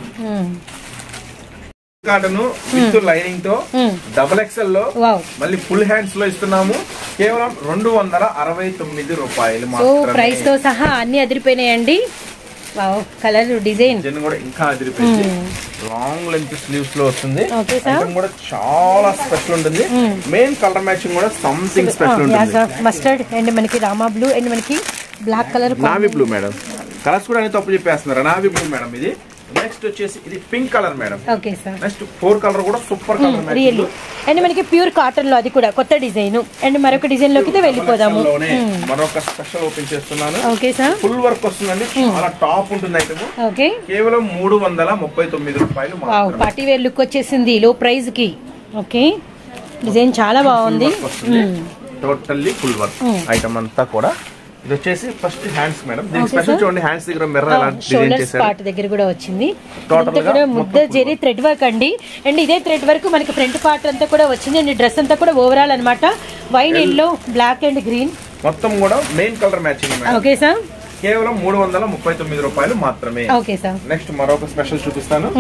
cotton with lining తో డబుల్ ఎక్స్ఎల్ లో వావ్ మళ్ళీ ఫుల్ హ్యాండ్స్ లో ఇస్తున్నాము కేవలం రెండు వందల అరవై తొమ్మిది రూపాయలు సో మాత్రమే ప్రైస్ తో సహా అన్ని అదిరిపోయినాయండి వావ్ కలర్ డిజైన్ డిజైన్ కూడా ఇంకా అదిరిపోయింది లాంగ్ లెంత్ స్లీవ్స్ లో వస్తుంది ఓకే సార్ ఐటమ్ కూడా చాలా స్పెషల్ ఉంటుంది మెయిన్ కలర్ మ్యాచింగ్ కూడా సంథింగ్ స్పెషల్ యా ఉంటుంది సార్ మస్టర్డ్ అండ్ మనకి రామా బ్లూ అండ్ మనకి black colour navy blue madam colours కూడా అన్ని తప్పు చెప్పేస్తున్నారు నావీ బ్లూ మేడం ఇది నెక్స్ట్ వచ్చేసి ఇది pink colour madam okay sir next four colour కూడా సూపర్ కలర్ రియల్లీ అండ్ మనకి ప్యూర్ కాటన్ లో అది కూడా కొత్త డిజైన్ అండ్ మరొక డిజైన్ లోకి అయితే వెళ్ళిపోదాము లోనే మరొక స్పెషల్ ఓపెన్ చేస్తున్నాను ఓకే సార్ ఫుల్ వర్క్ వస్తుందండి చాలా టాప్ ఉంటుంది ఐటమ్ ఓకే కేవలం మూడు వందల ముప్పై తొమ్మిది రూపాయలు వావ్ మాత్రమే పార్టీ వేర్ లుక్ వచ్చేసింది లో ప్రైస్ కి ఓకే డిజైన్ చాలా బాగుంది వస్తుంది టోటల్లీ ఫుల్ వర్క్ ఐటమ్ అంతా కూడా ఇది వచ్చేసి ఫస్ట్ హ్యాండ్స్ మేడం దీని Okay, స్పెషల్ sir. చూడండి హ్యాండ్స్ దగ్గర మిర్రర్ ఎలా డిజైన్ షోల్డర్స్ చేశారు పార్ట్ దగ్గర కూడా వచ్చింది Total ఇదంతా గా కూడా మొత్తం ముద్ద full జెరీ థ్రెడ్ వర్క్ అండి అండ్ ఇదే థ్రెడ్ వర్క్ మనకి ఫ్రంట్ పార్ట్ అంతా కూడా వచ్చింది అండ్ డ్రెస్ అంతా కూడా ఓవరాల్ అన్నమాట wine yellow black and green మొత్తం కూడా main colour matching madam okay sir కేవలం మూడు వందల ముప్పై తొమ్మిది రూపాయలు మాత్రమే ఓకే సార్ నెక్స్ట్ మరొక స్పెషల్ చూపిస్తాను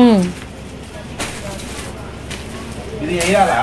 ఇది వేయాలా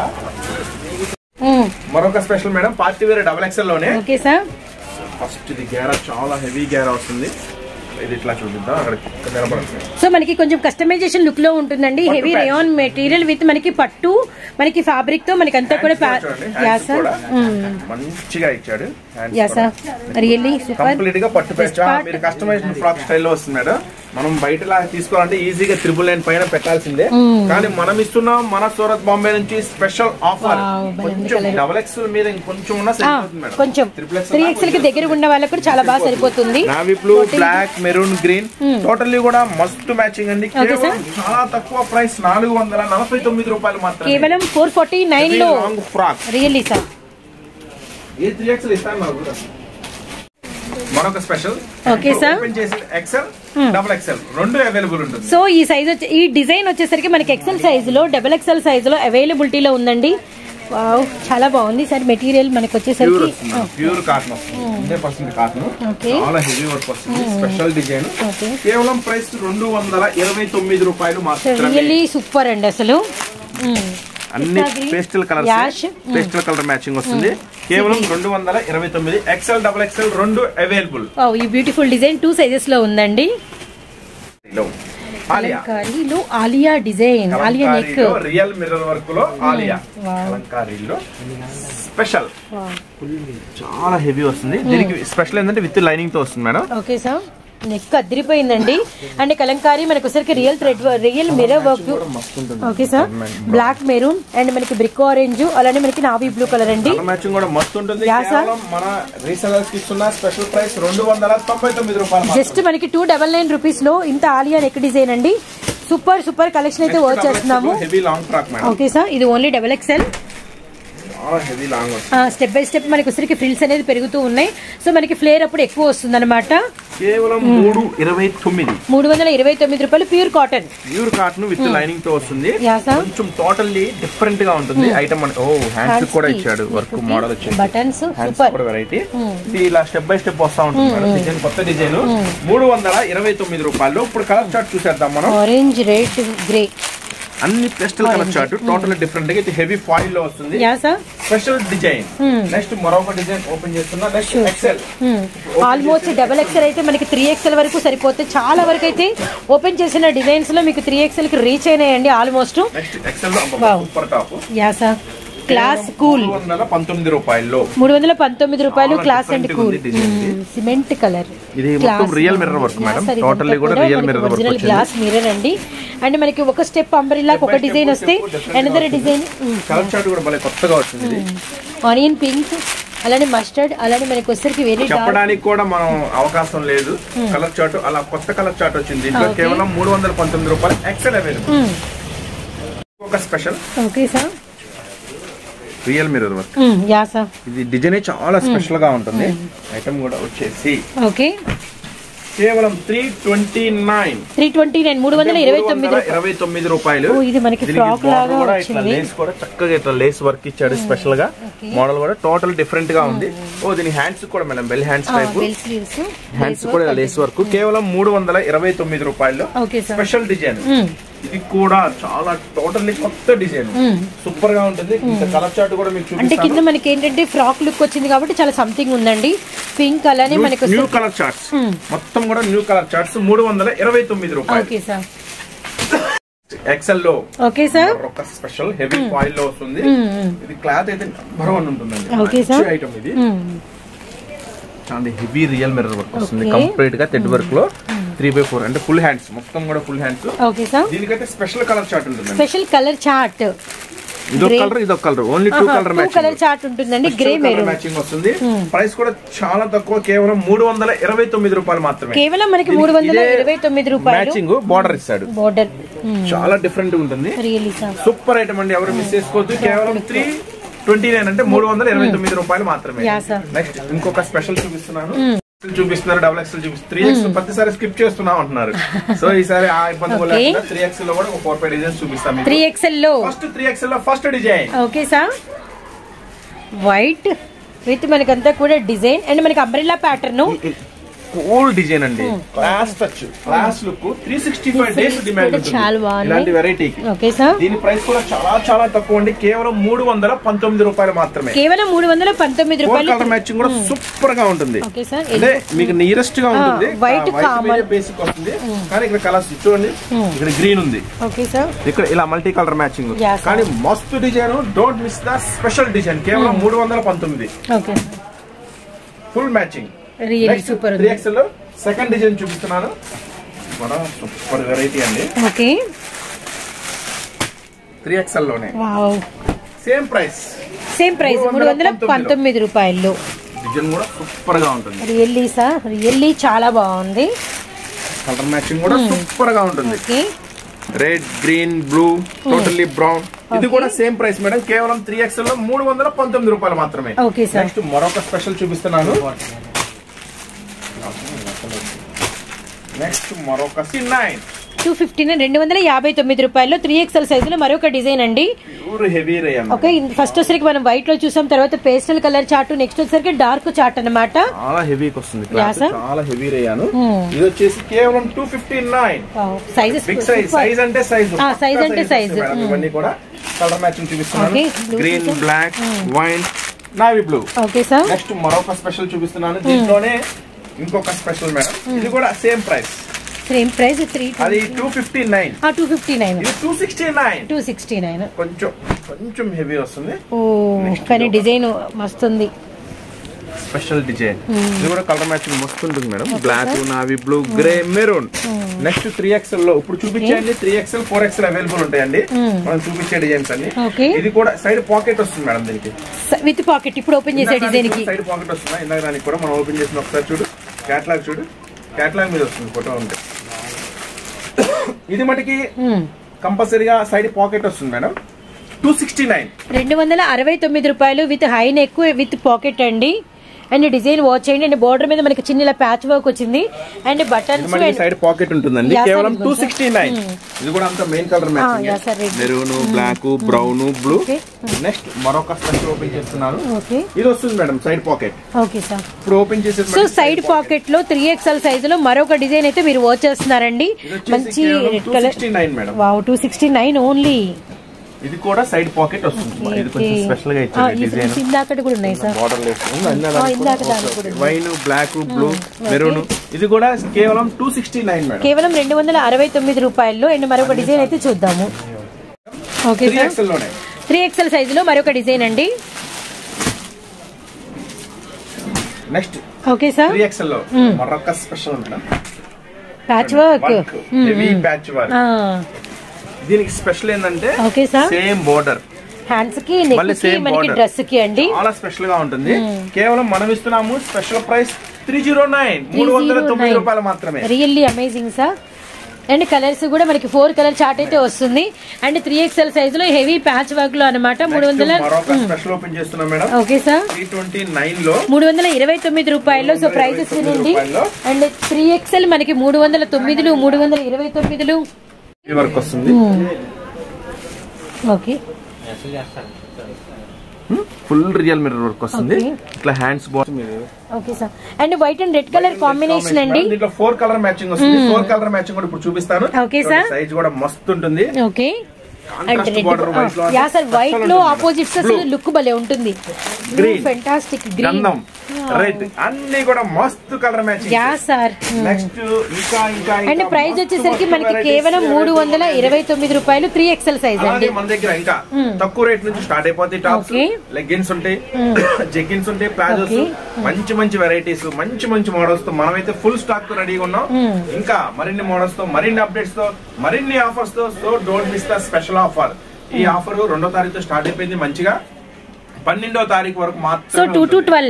మరొక special madam party wear double XL లోనే ఓకే సార్ ఫస్ట్ ఇది గేరా చాలా హెవీ గేరా వస్తుంది ఇది ఇట్లా చూపిద్దాం అక్కడ ఇక్కడ నిలబడుతుంది సో మనకి కొంచెం కస్టమైజేషన్ లుక్ లో ఉంటుందండి పట్టు heavy patch. Rayon material with మనకి పట్టు మనకి ఫ్యాబ్రిక్ తో మనకి అంతా కూడా Hands చూడండి, యా hands సార్ కూడా మంచిగా ఇచ్చాడు Hands యా కూడా. సార్ రియల్లీ సూపర్ కంప్లీట్ గా పట్టు Best పెట్టా part. మీరు కస్టమైజేషన్ ఫ్రాక్ స్టైల్లో వస్తుంది మేడం మనం బయట తీసుకోవాలంటే ఈజీగా త్రిబుల్ నైన్ పైన పెట్టాల్సిందే కానీ మనం ఇస్తున్నాం మన సూరత్ బాంబే నుంచి స్పెషల్ ఆఫర్ Wow, భలే ఉంది కొంచెం colour. డబల్ ఎక్స్ మీద ఇంకొంచెం ఉన్నా సరిపోతుంది మేడం కొంచెం Triple XL త్రీ నాకు ఎక్స్ఎల్ కి దగ్గర ఉన్న వాళ్ళకి కూడా చాలా బాగా సరిపోతుంది navy blue black maroon green totally కూడా మస్ట్ మ్యాచింగ్ అండి Okay, కేవలం చాలా తక్కువ ప్రైస్ నాలుగు వందల నలభై తొమ్మిది రూపాయలు మాత్రమే కేవలం ఫోర్ ఫార్టీ నైన్ లో లాంగ్ ఫ్రాక్ రియల్లీ సార్ ఏ త్రీ ఎక్స్ఎల్ ఇస్తాను నాకు కూడా. మరొక స్పెషల్ Okay, sir. ఓపెన్ చేసి ఎక్సెల్ డబుల్ ఎక్సెల్ రెండు అవైలబుల్ ఉంటుంది సో ఈ సైజ్ వచ్చి ఈ డిజైన్ వచ్చేసరికి మనకి ఎక్సెల్ సైజ్ లో డబల్ ఎక్సెల్ సైజ్ లో అవైలబిలిటీలో ఉందండి వావ్ చాలా బాగుంది సార్ మెటీరియల్ మనకి ప్యూర్ వచ్చేసరికి వస్తుంది ప్యూర్ కాటన్ వస్తుంది హండ్రెడ్ పర్సెంట్ కాటన్ Okay. చాలా హెవీ వర్క్ వస్తుంది స్పెషల్ డిజైన్ ఓకే కేవలం ప్రైస్ రెండు వందల ఇరవై తొమ్మిది రూపాయలు మాత్రమే రియల్లీ సూపర్ అండి అసలు మ్మ్. అన్ని Pista green, pastel yash, colours pastel colour matching వస్తుంది కేవలం రెండు వందల ఇరవై తొమ్మిది ఎక్సెల్ డబుల్ ఎక్సెల్ రెండు అవైలబుల్ వావ్ ఈ బ్యూటిఫుల్ డిజైన్ టూ సైజెస్ లో ఉందండి ఆలియా కలంకారీలో ఆలియా డిజైన్ ఆలియా నెక్ కలంకారీలో రియల్ మిర్రర్ వర్క్ లో ఆలియా Wow. కలంకారీలో స్పెషల్ చాలా హెవీ వస్తుంది దీనికి స్పెషల్ ఏంటంటే విత్ లైనింగ్ తో వస్తుంది మేడం ఓకే సార్ నెక్ అదిరిపోయిందండి అండ్ కలంకారీ మనకి వచ్చరికి real thread real mirror work మస్తు ఉంటుంది okay sir black maroon and మనకి బ్రిక్ ఆరెంజ్ అలానే మనకి నావీ బ్లూ కలర్ అండి కలర్ మ్యాచింగ్ కూడా మస్తు ఉంటుంది Yeah, sir. కేవలం మన రీసెలర్స్ కి ఇస్తున్న స్పెషల్ ప్రైస్ రెండు వందల తొంభై తొమ్మిది రూపాయలు జస్ట్ మనకి టూ డబల్ నైన్ రూపీస్ లో ఇంత ఆలియా నెక్ డిజైన్ అండి సూపర్ సూపర్ కలెక్షన్ అయితే వర్క్ చేస్తున్నాము heavy long frock madam okay sir ఇది ఓన్లీ డబల్ ఎక్స్ఎల్ చాలా హెవీ లాంగ్ వస్తుంది స్టెప్ బై స్టెప్ మనకి వచ్చరికి ఫ్రిల్స్ అనేది పెరుగుతూ ఉన్నాయి సో మనకి ఫ్లేర్ అప్పుడు ఎక్కువ వస్తుంది అనమాట కేవలం మూడు ఇరవై తొమ్మిది మూడు వందల ఇరవై తొమ్మిది రూపాయలు pure cotton pure cotton with lining తో వస్తుంది Yeah, sir. కొంచెం టోటల్లీ డిఫరెంట్ గా ఉంటుంది ఐటమ్ ఓ హ్యాండ్స్ కూడా ఇచ్చాడు వర్క్ మోడల్ వచ్చింది బటన్స్ హ్యాండ్స్ సూపర్ కూడా వెరైటీ ఇది ఇలా స్టెప్ బై స్టెప్ వస్తా ఉంటుంది మేడం డిజైన్ కొత్త డిజైన్ మూడు వందల ఇరవై తొమ్మిది రూపాయలు ఇప్పుడు కలర్ చార్ట్ చూసేద్దాం మనం ఆరెంజ్ రెడ్ గ్రే అన్ని pastel colour chart total different గా ఇది హెవీ ఫాయిల్ లో వస్తుంది yeah sir special design next మరొక డిజైన్ ఓపెన్ చేస్తున్నా next XL almost double XL అయితే మనకి త్రీ ఎక్స్ఎల్ వరకు సరిపోతే చాలా వరకు అయితే ఓపెన్ చేసిన డిజైన్స్ లో మీకు త్రీ ఎక్స్ఎల్ కి రీచ్ అయినాయండి ఆల్మోస్ట్ నెక్స్ట్ ఎక్సెల్ లో Wow. Super top yeah sir class cool మూడు వందల పంతొమ్మిది రూపాయల్లో మూడు వందల పంతొమ్మిది రూపాయలు చాలా క్లాస్ అండ్ different కూల్ ఉంది design ఇది. సిమెంట్ కలర్ ఇది మొత్తం real mirror work madam totally కూడా రియల్ మిర్రర్ వర్క్ ఒరిజినల్ వచ్చింది గ్లాస్ మిర్రర్ అండి అండ్ మనకి ఒక స్టెప్ అంబరిలా ఒక డిజైన్ వస్తే అనదర్ డిజైన్ కలర్ చార్ట్ కూడా భలే కొత్తగా వచ్చింది ఇది. ఆనియన్ పింక్ అలానే మస్టర్డ్ అలానే మనకి వచ్చరికి వెరీ డార్క్ చెప్పడానికి కూడా మనం అవకాశం లేదు కలర్ చార్ట్ అలా కొత్త కలర్ చార్ట్ వచ్చింది దీంట్లో Okay. కేవలం మూడు వందల పంతొమ్మిది రూపాయలు ఎక్సెల్ అవైలబుల్ ఒక special okay sir real mirror work yeah sir ఇది డిజైన్ చాలా స్పెషల్ గా ఉంటుంది ఐటమ్ కూడా వచ్చేసి ఓకే కేవలం three twenty nine three twenty nine మూడు వందల ఇరవై తొమ్మిది రూపాయలు ఇరవై తొమ్మిది రూపాయలు ఓ, ఇది మనకి దీనికి ఫ్రాక్ border లాగా కూడా ఇట్లా వచ్చింది. లేస్ కూడా చక్కగా ఇట్లా లేస్ వర్క్ ఇచ్చాడు స్పెషల్ గా మోడల్ కూడా టోటల్ డిఫరెంట్ గా ఉంది ఓ దీని హ్యాండ్స్ కూడా madam bell hands type bell sleeves hands కూడా లేస్ వర్క్ కేవలం మూడు వందల ఇరవై తొమ్మిది రూపాయలు ఓకే సార్ స్పెషల్ డిజైన్ ఇది కూడా చాలా టోటల్లీ కొత్త డిజైన్ సూపర్ గా ఉంటుంది ఇంత కలర్ చార్ట్ కూడా మీకు అంటే చూపిస్తాను కింద మనకి ఏంటంటే ఫ్రాక్ లుక్ వచ్చింది కాబట్టి చాలా సంథింగ్ ఉందండి పింక్ అలానే మనకు న్యూ కలర్ చార్ట్స్ మొత్తం కూడా న్యూ కలర్ చార్ట్స్ మూడు వందల ఇరవై తొమ్మిది రూపాయలు ఓకే సార్ ఎక్సెల్ లో ఓకే సార్ ఒక స్పెషల్ హెవీ ఫాయిల్ లో వస్తుంది ఇది క్లాత్ అయితే నెంబర్ వన్ ఉంటుందండి Okay, sir. ఐటమ్ ఇది చాలా హెవీ రియల్ మిర్రర్ వర్క్ వస్తుంది Okay. కంప్లీట్ గా థెడ్ వర్క్ లో త్రీ బై ఫోర్ అంటే ఫుల్ హ్యాండ్స్ మొత్తం కూడా ఫుల్ హ్యాండ్స్ ఓకే సార్ దీనికైతే స్పెషల్ కలర్ చార్ట్ ఉంటుంది స్పెషల్ కలర్ చార్ట్ ఇదొక కలర్ ఇదొక colour only two colour two colour chart ఉంటుందండి గ్రే మెరూన్ మ్యాచింగ్ వస్తుంది ప్రైస్ కూడా చాలా తక్కువ కేవలం మూడు వందల ఇరవై తొమ్మిది రూపాయలు మాత్రమే కేవలం మనకి మూడు వందల ఇరవై తొమ్మిది రూపాయలు మ్యాచింగ్ బార్డర్ ఇస్తాడు బోర్డర్ చాలా డిఫరెంట్ ఉంటుంది రియల్లీ సార్ సూపర్ ఐటమ్ అండి ఎవరు మిస్ చేసుకోవద్దు కేవలం త్రీ ట్వంటీ నైన్ అంటే మూడు వందల ఇరవై తొమ్మిది రూపాయలు మాత్రమే యా సార్ నెక్స్ట్ ఇంకొక స్పెషల్ చూపిస్తున్నాను చూపిస్తున్నారు డబుల్ ఎక్స్ఎల్ చూపిస్తారు త్రీ ఎక్స్ ప్రతిసారి స్కిప్ చేస్తున్నాం అంటున్నారు సో ఈసారి ఆ ఇబ్బంది Okay. లేకుండా త్రీ ఎక్స్ లో కూడా ఒక ఫోర్ ఫైవ్ డిజైన్స్ చూపిస్తాం త్రీ ఎక్స్ఎల్ లో ఫస్ట్ త్రీ ఎక్స్ లో first design okay sir white with మనకంతా కూడా డిజైన్ అండ్ మనకి అంబ్రెల్లా ప్యాటర్న్ కూల్ డిజైన్ అండి class touch class look three sixty five days Designs demand కూడా చాలా బాగున్నాయి. ఇలాంటి వెరైటీకి ఓకే సార్ దీని ప్రైస్ కూడా చాలా చాలా తక్కువ అండి కేవలం మూడు వందల పంతొమ్మిది రూపాయలు మాత్రమే కేవలం మూడు వందల పంతొమ్మిది ఫోర్ రూపాయలు కలర్ మ్యాచింగ్ కూడా సూపర్ గా ఉంటుంది ఓకే సార్ అంటే మీకు నియరెస్ట్ గా ఉంటుంది white common. బేసిక్ వస్తుంది కానీ ఇక్కడ కలర్స్ చూడండి ఇక్కడ గ్రీన్ ఉంది ఓకే సార్ ఇక్కడ ఇలా multi colour matching Yeah, sir. కానీ మస్తు design don't miss the special design కేవలం మూడు వందల పంతొమ్మిది okay full matching really super three ఉంది ఎక్స్ఎల్ లో సెకండ్ డిజైన్ చూపిస్తున్నాను కూడా సూపర్ వెరైటీ అండి ఓకే త్రీ ఎక్స్ఎల్ లోనే wow same price same price మూడు వందల పంతొమ్మిది రూపాయలు డిజైన్ కూడా సూపర్ గా ఉంటుంది రియల్లీ సార్ రియల్లీ చాలా బాగుంది కలర్ మ్యాచింగ్ కూడా సూపర్ గా ఉంటుంది okay red green blue totally brown ఇది కూడా సేమ్ ప్రైస్ మేడం కేవలం త్రీ ఎక్స్ఎల్ లో మూడు వందల పంతొమ్మిది రూపాయలు మాత్రమే ఓకే సార్ నెక్స్ట్ మరొక స్పెషల్ చూపిస్తున్నాను నెక్స్ట్ మరొక C nine two fifty nine రెండు వందల యాభై తొమ్మిది రూపాయల్లో త్రీ ఎక్స్ఎల్ సైజులో మరొక డిజైన్ అండి pure heavy rayon okay first వచ్చేసరికి మనం వైట్ లో చూసాం తర్వాత పేస్టల్ కలర్ చార్ట్ నెక్స్ట్ వచ్చేసరికి డార్క్ చార్ట్ అన్నమాట చాలా హెవీకి వస్తుంది Yeah, క్లాత్ sir. చాలా హెవీ రేయాను ఇది వచ్చేసి కేవలం two fifty nine sizes big size size అంటే సైజ్ Ah, size అంటే size. ఇవన్నీ కూడా కలర్ మ్యాచింగ్ చూపిస్తున్నాను Okay, blue గ్రీన్ చూసాం. Black wine navy blue okay sir next మరొక స్పెషల్ చూపిస్తున్నాను దీంట్లోనే ఇంకొక స్పెషల్ మేడం ఇది కూడా same price same price three అది two fifty nine two fifty nine ఇది two sixty nine two sixty nine కొంచెం కొంచెం హెవీ వస్తుంది ఓ కానీ డిజైన్ మస్తుంది స్పెషల్ డిజైన్ ఇది కూడా కలర్ మ్యాచింగ్ మస్తు ఉంటుంది madam black navy blue grey maroon next three XL లో ఇప్పుడు చూపించండి three XL four XL available ఉంటాయండి మనం చూపించే డిజైన్స్ అన్ని ఓకే ఇది కూడా సైడ్ పాకెట్ వస్తుంది మేడం దీనికి విత్ పాకెట్ ఇప్పుడు ఓపెన్ చేసే డిజైన్ కి సైడ్ పాకెట్ వస్తుందా ఇందాక దానికి కూడా మనం ఓపెన్ చేసిన ఒకసారి చూడు క్యాట్లాగ్ చూడు క్యాట్లాగ్ మీద వస్తుంది ఫోటో ఉంటే ఇది మటుకి కంపల్సరీగా సైడ్ పాకెట్ వస్తుంది మేడం టూ సిక్స్టీ నైన్ రెండు వందల అరవై తొమ్మిది రూపాయలు with high neck with pocket అండి అండ్ డిజైన్ వాచ్ చేయండి అండ్ బోర్డర్ మీద మనకి చిన్న ఇలా ప్యాచ్ వర్క్ వచ్చింది అండ్ బటన్స్ మనకి సైడ్ పాకెట్ ఉంటుందండి Yeah, sir, కేవలం ఇదిగో టూ sir. సిక్స్టీ నైన్ ఇది కూడా అంత main colour yeah, sir, red. Matching maroon black brown blue Okay. Next మరొక స్పెషల్ ఓపెన్ చేస్తున్నాను ఓకే ఇది వస్తుంది madam side pocket okay sir ఇప్పుడు ఓపెన్ చేసేది సో సైడ్ పాకెట్ లో త్రీ ఎక్స్ఎల్ సైజులో మరొక డిజైన్ అయితే మీరు వాచ్ చేస్తున్నారండి మంచి red colour sixty nine madam wow two sixty nine only ఇది కూడా సైడ్ పాకెట్ వస్తుంది ఇది కొంచెం స్పెషల్ గా ఇచ్చారు డిజైన్ ఇందాకటి కూడా ఉన్నాయి సార్ బార్డర్ ఆ, ఇందాక దానికి కూడా ఉంది. వైన్ బ్లాక్ బ్లూ మెరూన్ ఇది కూడా కేవలం టూ సిక్స్టీ నైన్ మేడం కేవలం రెండు వందల అరవై తొమ్మిది రూపాయల్లో అండ్ మరొక డిజైన్ అయితే చూద్దాము ఓకే త్రీ సార్ ఎక్స్ఎల్ లోనే త్రీ ఎక్స్ఎల్ సైజులో మరొక డిజైన్ అండి next okay sir three XL లో మరొక special madam patch work heavy patch work దీనికి స్పెషల్ ఏంటంటే okay sir same border hands కి నెక్ మళ్ళీ కి same మనకి border. డ్రెస్ కి అండి చాలా స్పెషల్ గా ఉంటుంది కేవలం మనం ఇస్తున్నాము special price three zero nine మూడు వందల తొమ్మిది రూపాయలు మాత్రమే really amazing sir and colours కూడా మనకి ఫోర్ కలర్ చార్ట్ అయితే వస్తుంది అండ్ త్రీ ఎక్స్ఎల్ సైజ్ లో హెవీ ప్యాచ్ వర్క్ లో అనమాట మూడు వందల Next మరొక స్పెషల్ ఓపెన్ చేస్తున్నాం madam okay sir three twenty nine లో మూడు వందల ఇరవై తొమ్మిది రూపాయలు సో ప్రైజెస్ వినండి రూపాయల్లో. అండ్ త్రీ ఎక్స్ఎల్ మనకి మూడు వందల తొమ్మిదిలు మూడు వందల ఇరవై తొమ్మిదిలు ఈ వర్క్ వస్తుంది okay full real mirror work వస్తుంది Okay. ఇట్లా hands box okay sir and white and red colour combination అండి దీంట్లో ఫోర్ కలర్ మ్యాచింగ్ వస్తుంది ఫోర్ కలర్ మ్యాచింగ్ కూడా ఇప్పుడు చూపిస్తాను Okay, sir. సైజ్ కూడా మస్తు ఉంటుంది okay and Contrast red border white లో యా సార్ అసలు వైట్ లో ఉంటుంది. ఆపోజిట్స్ అసలు Blue. లుక్ భలే ఉంటుంది Green. ఫెంటాస్టిక్ గ్రీన్ గంధం రెడ్ అన్ని కూడా మస్తు colour matching yeah sir next ఇంకా ఇంకా అండ్ ఇంకా ప్రైస్ మస్తు వచ్చేసరికి మస్తు మనకి varieties, కేవలం మూడు varieties వందల ఇరవై తొమ్మిది రూపాయలు త్రీ ఎక్స్ఎల్ సైజ్ అండి అలాగే మన దగ్గర ఇంకా తక్కువ రేట్ నుంచి స్టార్ట్ అయిపోతాయి టాప్స్ Okay. లెగ్గిన్స్ ఉంటాయి జెగ్గిన్స్ ఉంటాయి ప్లాజోస్ Okay. మంచి మంచి వెరైటీస్ మంచి మంచి మోడల్స్ తో మనమైతే ఫుల్ స్టాక్ తో రెడీగా ఉన్నాం ఇంకా మరిన్ని మోడల్స్ తో మరిన్ని అప్డేట్స్ తో మరిన్ని ఆఫర్స్ తో so don't miss the special offer ఈ ఆఫర్ రెండో తారీఖుతో స్టార్ట్ అయిపోయింది మంచిగా పన్నెండో తారీఖు వరకు సో మాత్రమే టూ టు ఉంటుంది. ట్వెల్వ్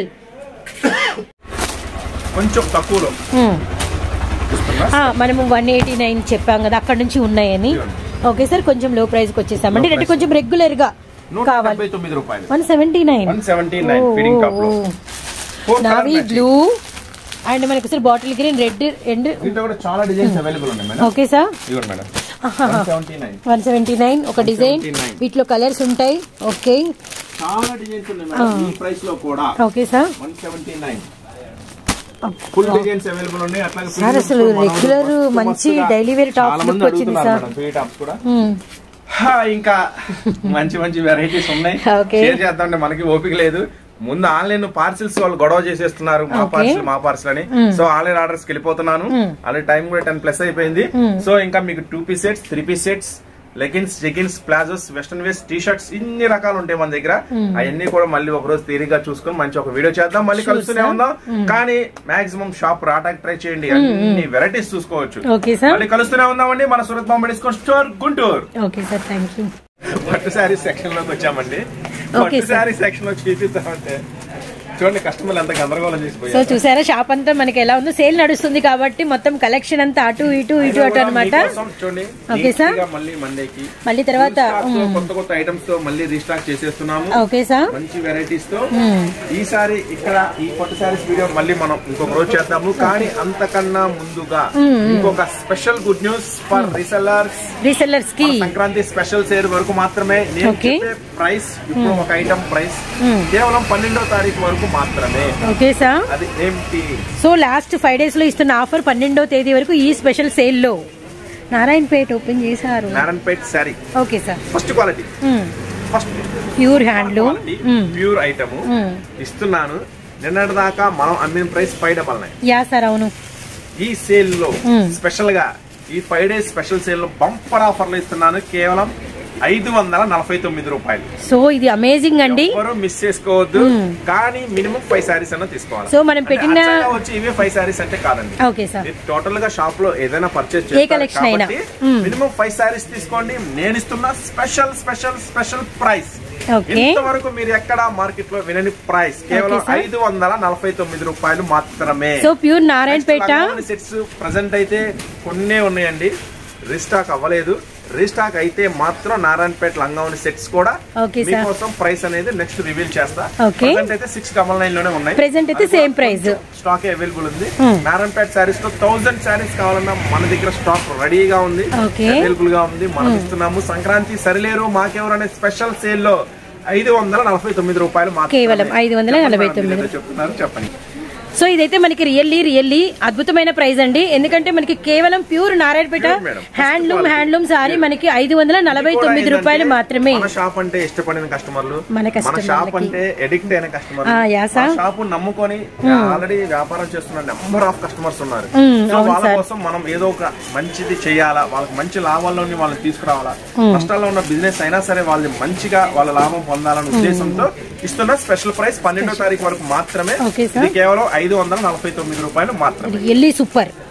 కొంచెం తక్కువలో చూస్తున్నా మనము వన్ ఎయిటీ నైన్ చెప్పాం కదా అక్కడ నుంచి ఉన్నాయని ఓకే సార్ కొంచెం లో ప్రైస్ కి వచ్చేసామండి Low అంటే price. కొంచెం రెగ్యులర్ గా నూట కావాలి డెబ్బై తొమ్మిది రూపాయలు one seventy nine one seventy nine feeding top లో Four colour navy matching. Blue and మనకి sir bottle green red and దీంట్లో కూడా చాలా డిజైన్స్ అవైలబుల్ ఉన్నాయి మేడం ఓకే సార్ ఇవ్వండి madam seventy nine one seventy nine ఒక డిజైన్ 179. వీటిలో colours ఉంటాయి ఓకే చాలా డిజైన్స్ ఉన్నాయి మేడం ఈ ప్రైస్ లో కూడా okay sir one seventy nine full designs available ఉన్నాయి అట్లాగే full సార్, అసలు మనోళ్ళు regular మస్తు మంచి మస్తుగా daily wear tops చాలా మంది look వచ్చింది అడుగుతున్నారు సార్. మేడం త్రీ టాప్స్ కూడా హా, ఇంకా మంచి మంచి వెరైటీస్ ఉన్నాయి Okay. షేర్ చేద్దామంటే మనకి ఓపిక లేదు ముందు ఆన్లైన్ పార్సిల్స్ వాళ్ళు గొడవ చేసేస్తున్నారు మా Okay. పార్సిల్ మా పార్సిల్ అని సో ఆన్లైన్ ఆర్డర్స్ కి వెళ్ళిపోతున్నాను అలాగే టైం కూడా టెన్ ప్లస్ అయిపోయింది సో ఇంకా మీకు two piece sets three piece sets leggings jeggings palazzos western waist T shirts ఇన్ని రకాలు ఉంటాయి మన దగ్గర అవన్నీ కూడా మళ్ళీ ఒక రోజు తీరిగా చూసుకొని మంచి ఒక వీడియో చేద్దాం మళ్ళీ కలుస్తూనే ఉందాం కానీ మాక్సిమం షాప్ రాటాకి ట్రై చేయండి అన్ని వెరైటీస్ చూసుకోవచ్చు ఓకే సార్ మళ్ళీ కలుస్తూనే ఉందామండి మన Surat Bombay discount store Guntur okay sir thank you పట్టు శారీ సెక్షన్ లోకి వచ్చామండి Okay, పట్టు sir. శారీ సెక్షన్ లో చూపిద్దామంటే చూడండి కస్టమర్లు ఎంత గందరగోళం సో చేసిపోయారు చూసారా షాప్ అంతా మనకి ఎలా ఉందో సేల్ నడుస్తుంది కాబట్టి మొత్తం కలెక్షన్ అంతా అటు ఇటు ఇటు అటు అనమాట మీకోసం చూడండి Okay, sir. neat గా మళ్ళీ మండేకి మళ్ళీ తర్వాత Full stock తో కొత్త కొత్త ఐటమ్స్ తో మళ్ళీ రీస్టాక్ చేసేస్తున్నాము ఓకే సార్ మంచి వెరైటీస్ తో ఈసారి ఇక్కడ ఈ కొత్త శారీస్ వీడియో మళ్ళీ మనం ఇంకొక రోజు చేద్దాము కానీ అంతకన్నా ముందుగా ఇంకొక special good news for resellers resellers కి సంక్రాంతి స్పెషల్ సేల్ వరకు మాత్రమే నేను Okay. చెప్పే ప్రైస్ ఇప్పుడు ఒక ఐటమ్ ప్రైస్ కేవలం పన్నెండో తారీఖు వరకు మాత్రమే ఓకే సార్ అది ఏంటి సో లాస్ట్ ఫైవ్ డేస్ లో ఇస్తున్న ఆఫర్ పన్నెండో తేదీ వరకు ఈ స్పెషల్ సేల్ లో నారాయణపేట ఓపెన్ చేశారు Narayanpet sari okay sir first quality first pure handloom pure item ఇస్తున్నాను నిన్నటి దాకా మనం అమ్మిన price five double nine yeah sir అవును ఈ సేల్ లో స్పెషల్ గా ఈ ఫైవ్ డేస్ స్పెషల్ సేల్ లో బంపర్ ఆఫర్లు ఇస్తున్నాను కేవలం ఐదు వందల నలభై తొమ్మిది రూపాయలు సో ఇది అమేజింగ్ అండి ఎవరు మిస్ చేసుకోవద్దు కానీ మినిమం ఫైవ్ సారీస్ అన్న తీసుకోవాలి సో మనం అంటే పెట్టిన- అచ్చంగా వచ్చి ఇవే ఫైవ్ సారీస్ అంటే కాదండి ఓకే సార్ మీరు టోటల్ గా షాప్ లో ఏదైనా పర్చేస్ ఏ collection అయినా. మ్మ్. మినిమం ఫైవ్ సారీస్ తీసుకోండి నేను ఇస్తున్న special special special price okay ఇంతవరకు మీరు ఎక్కడ మార్కెట్ లో వినని ప్రైస్ కేవలం sir. ఐదు వందల నలభై తొమ్మిది రూపాయలు మాత్రమే so pure Narayanpet sets present అయితే కొన్నే ఉన్నాయండి రీస్టాక్ అవ్వలేదు రీస్టాక్ అయితే మాత్రం నారాయణపేట లంగావని సెట్స్ కూడా Okay, sir. మీకోసం ప్రైస్ అనేది నెక్స్ట్ రివీల్ చేస్తా Okay. ప్రజెంట్ అయితే సిక్స్ డబల్ నైన్ లోనే ఉన్నాయి Present అయితే same price. స్టాక్ అవైలబుల్ ఉంది నారాయణపేట శారీస్ తో థౌసండ్ శారీస్ కావాలన్నా మన దగ్గర స్టాక్ రెడీగా ఉంది Okay. అవైలబుల్ గా ఉంది మనం ఇస్తున్నాము సంక్రాంతి సరిలేరు మాకెవరు అనే స్పెషల్ సేల్ లో ఐదు వందల నలభై తొమ్మిది రూపాయలు మాత్రమే. కేవలం 549. చెప్పండి మేడం, మీరు ఏదో చెప్తున్నారు చెప్పండి సో ఇదైతే మనకి రియల్లీ రియల్లీ అద్భుతమైన ప్రైస్ అండి ఎందుకంటే మనకి కేవలం pure Narayanpet Pure madam. First handloom quality. Handloom sari మనకి ఐదు వందల నలభై ఇది కూడా తొమ్మిది ఏంటంటే రూపాయలు మాత్రమే మన షాప్ అంటే ఇష్టపడిన కస్టమర్లు మన మన customer షాప్ లకి. అంటే ఎడిక్ట్ అయిన కస్టమర్ ఆ, yeah, sir. షాప్ నమ్ముకొని ఆల్రెడీ వ్యాపారం చేస్తున్న నెంబర్ ఆఫ్ కస్టమర్స్ ఉన్నారు Mm, సో అవును, వాళ్ళ sir. కోసం మనం ఏదో ఒక మంచిది చేయాలా వాళ్ళకి మంచి లాభాల్లోని వాళ్ళని తీసుకురావాలా కష్టాల్లో ఉన్న బిజినెస్ అయినా సరే వాళ్ళని మంచిగా వాళ్ళ లాభం పొందాలన్న ఉద్దేశంతో ఇస్తున్న స్పెషల్ ప్రైస్ పన్నెండో తారీఖు వరకు మాత్రమే Okay, sir. ఇది కేవలం ఐదు వందల నలభై తొమ్మిది రూపాయలు మాత్రమే రియల్లీ సూపర్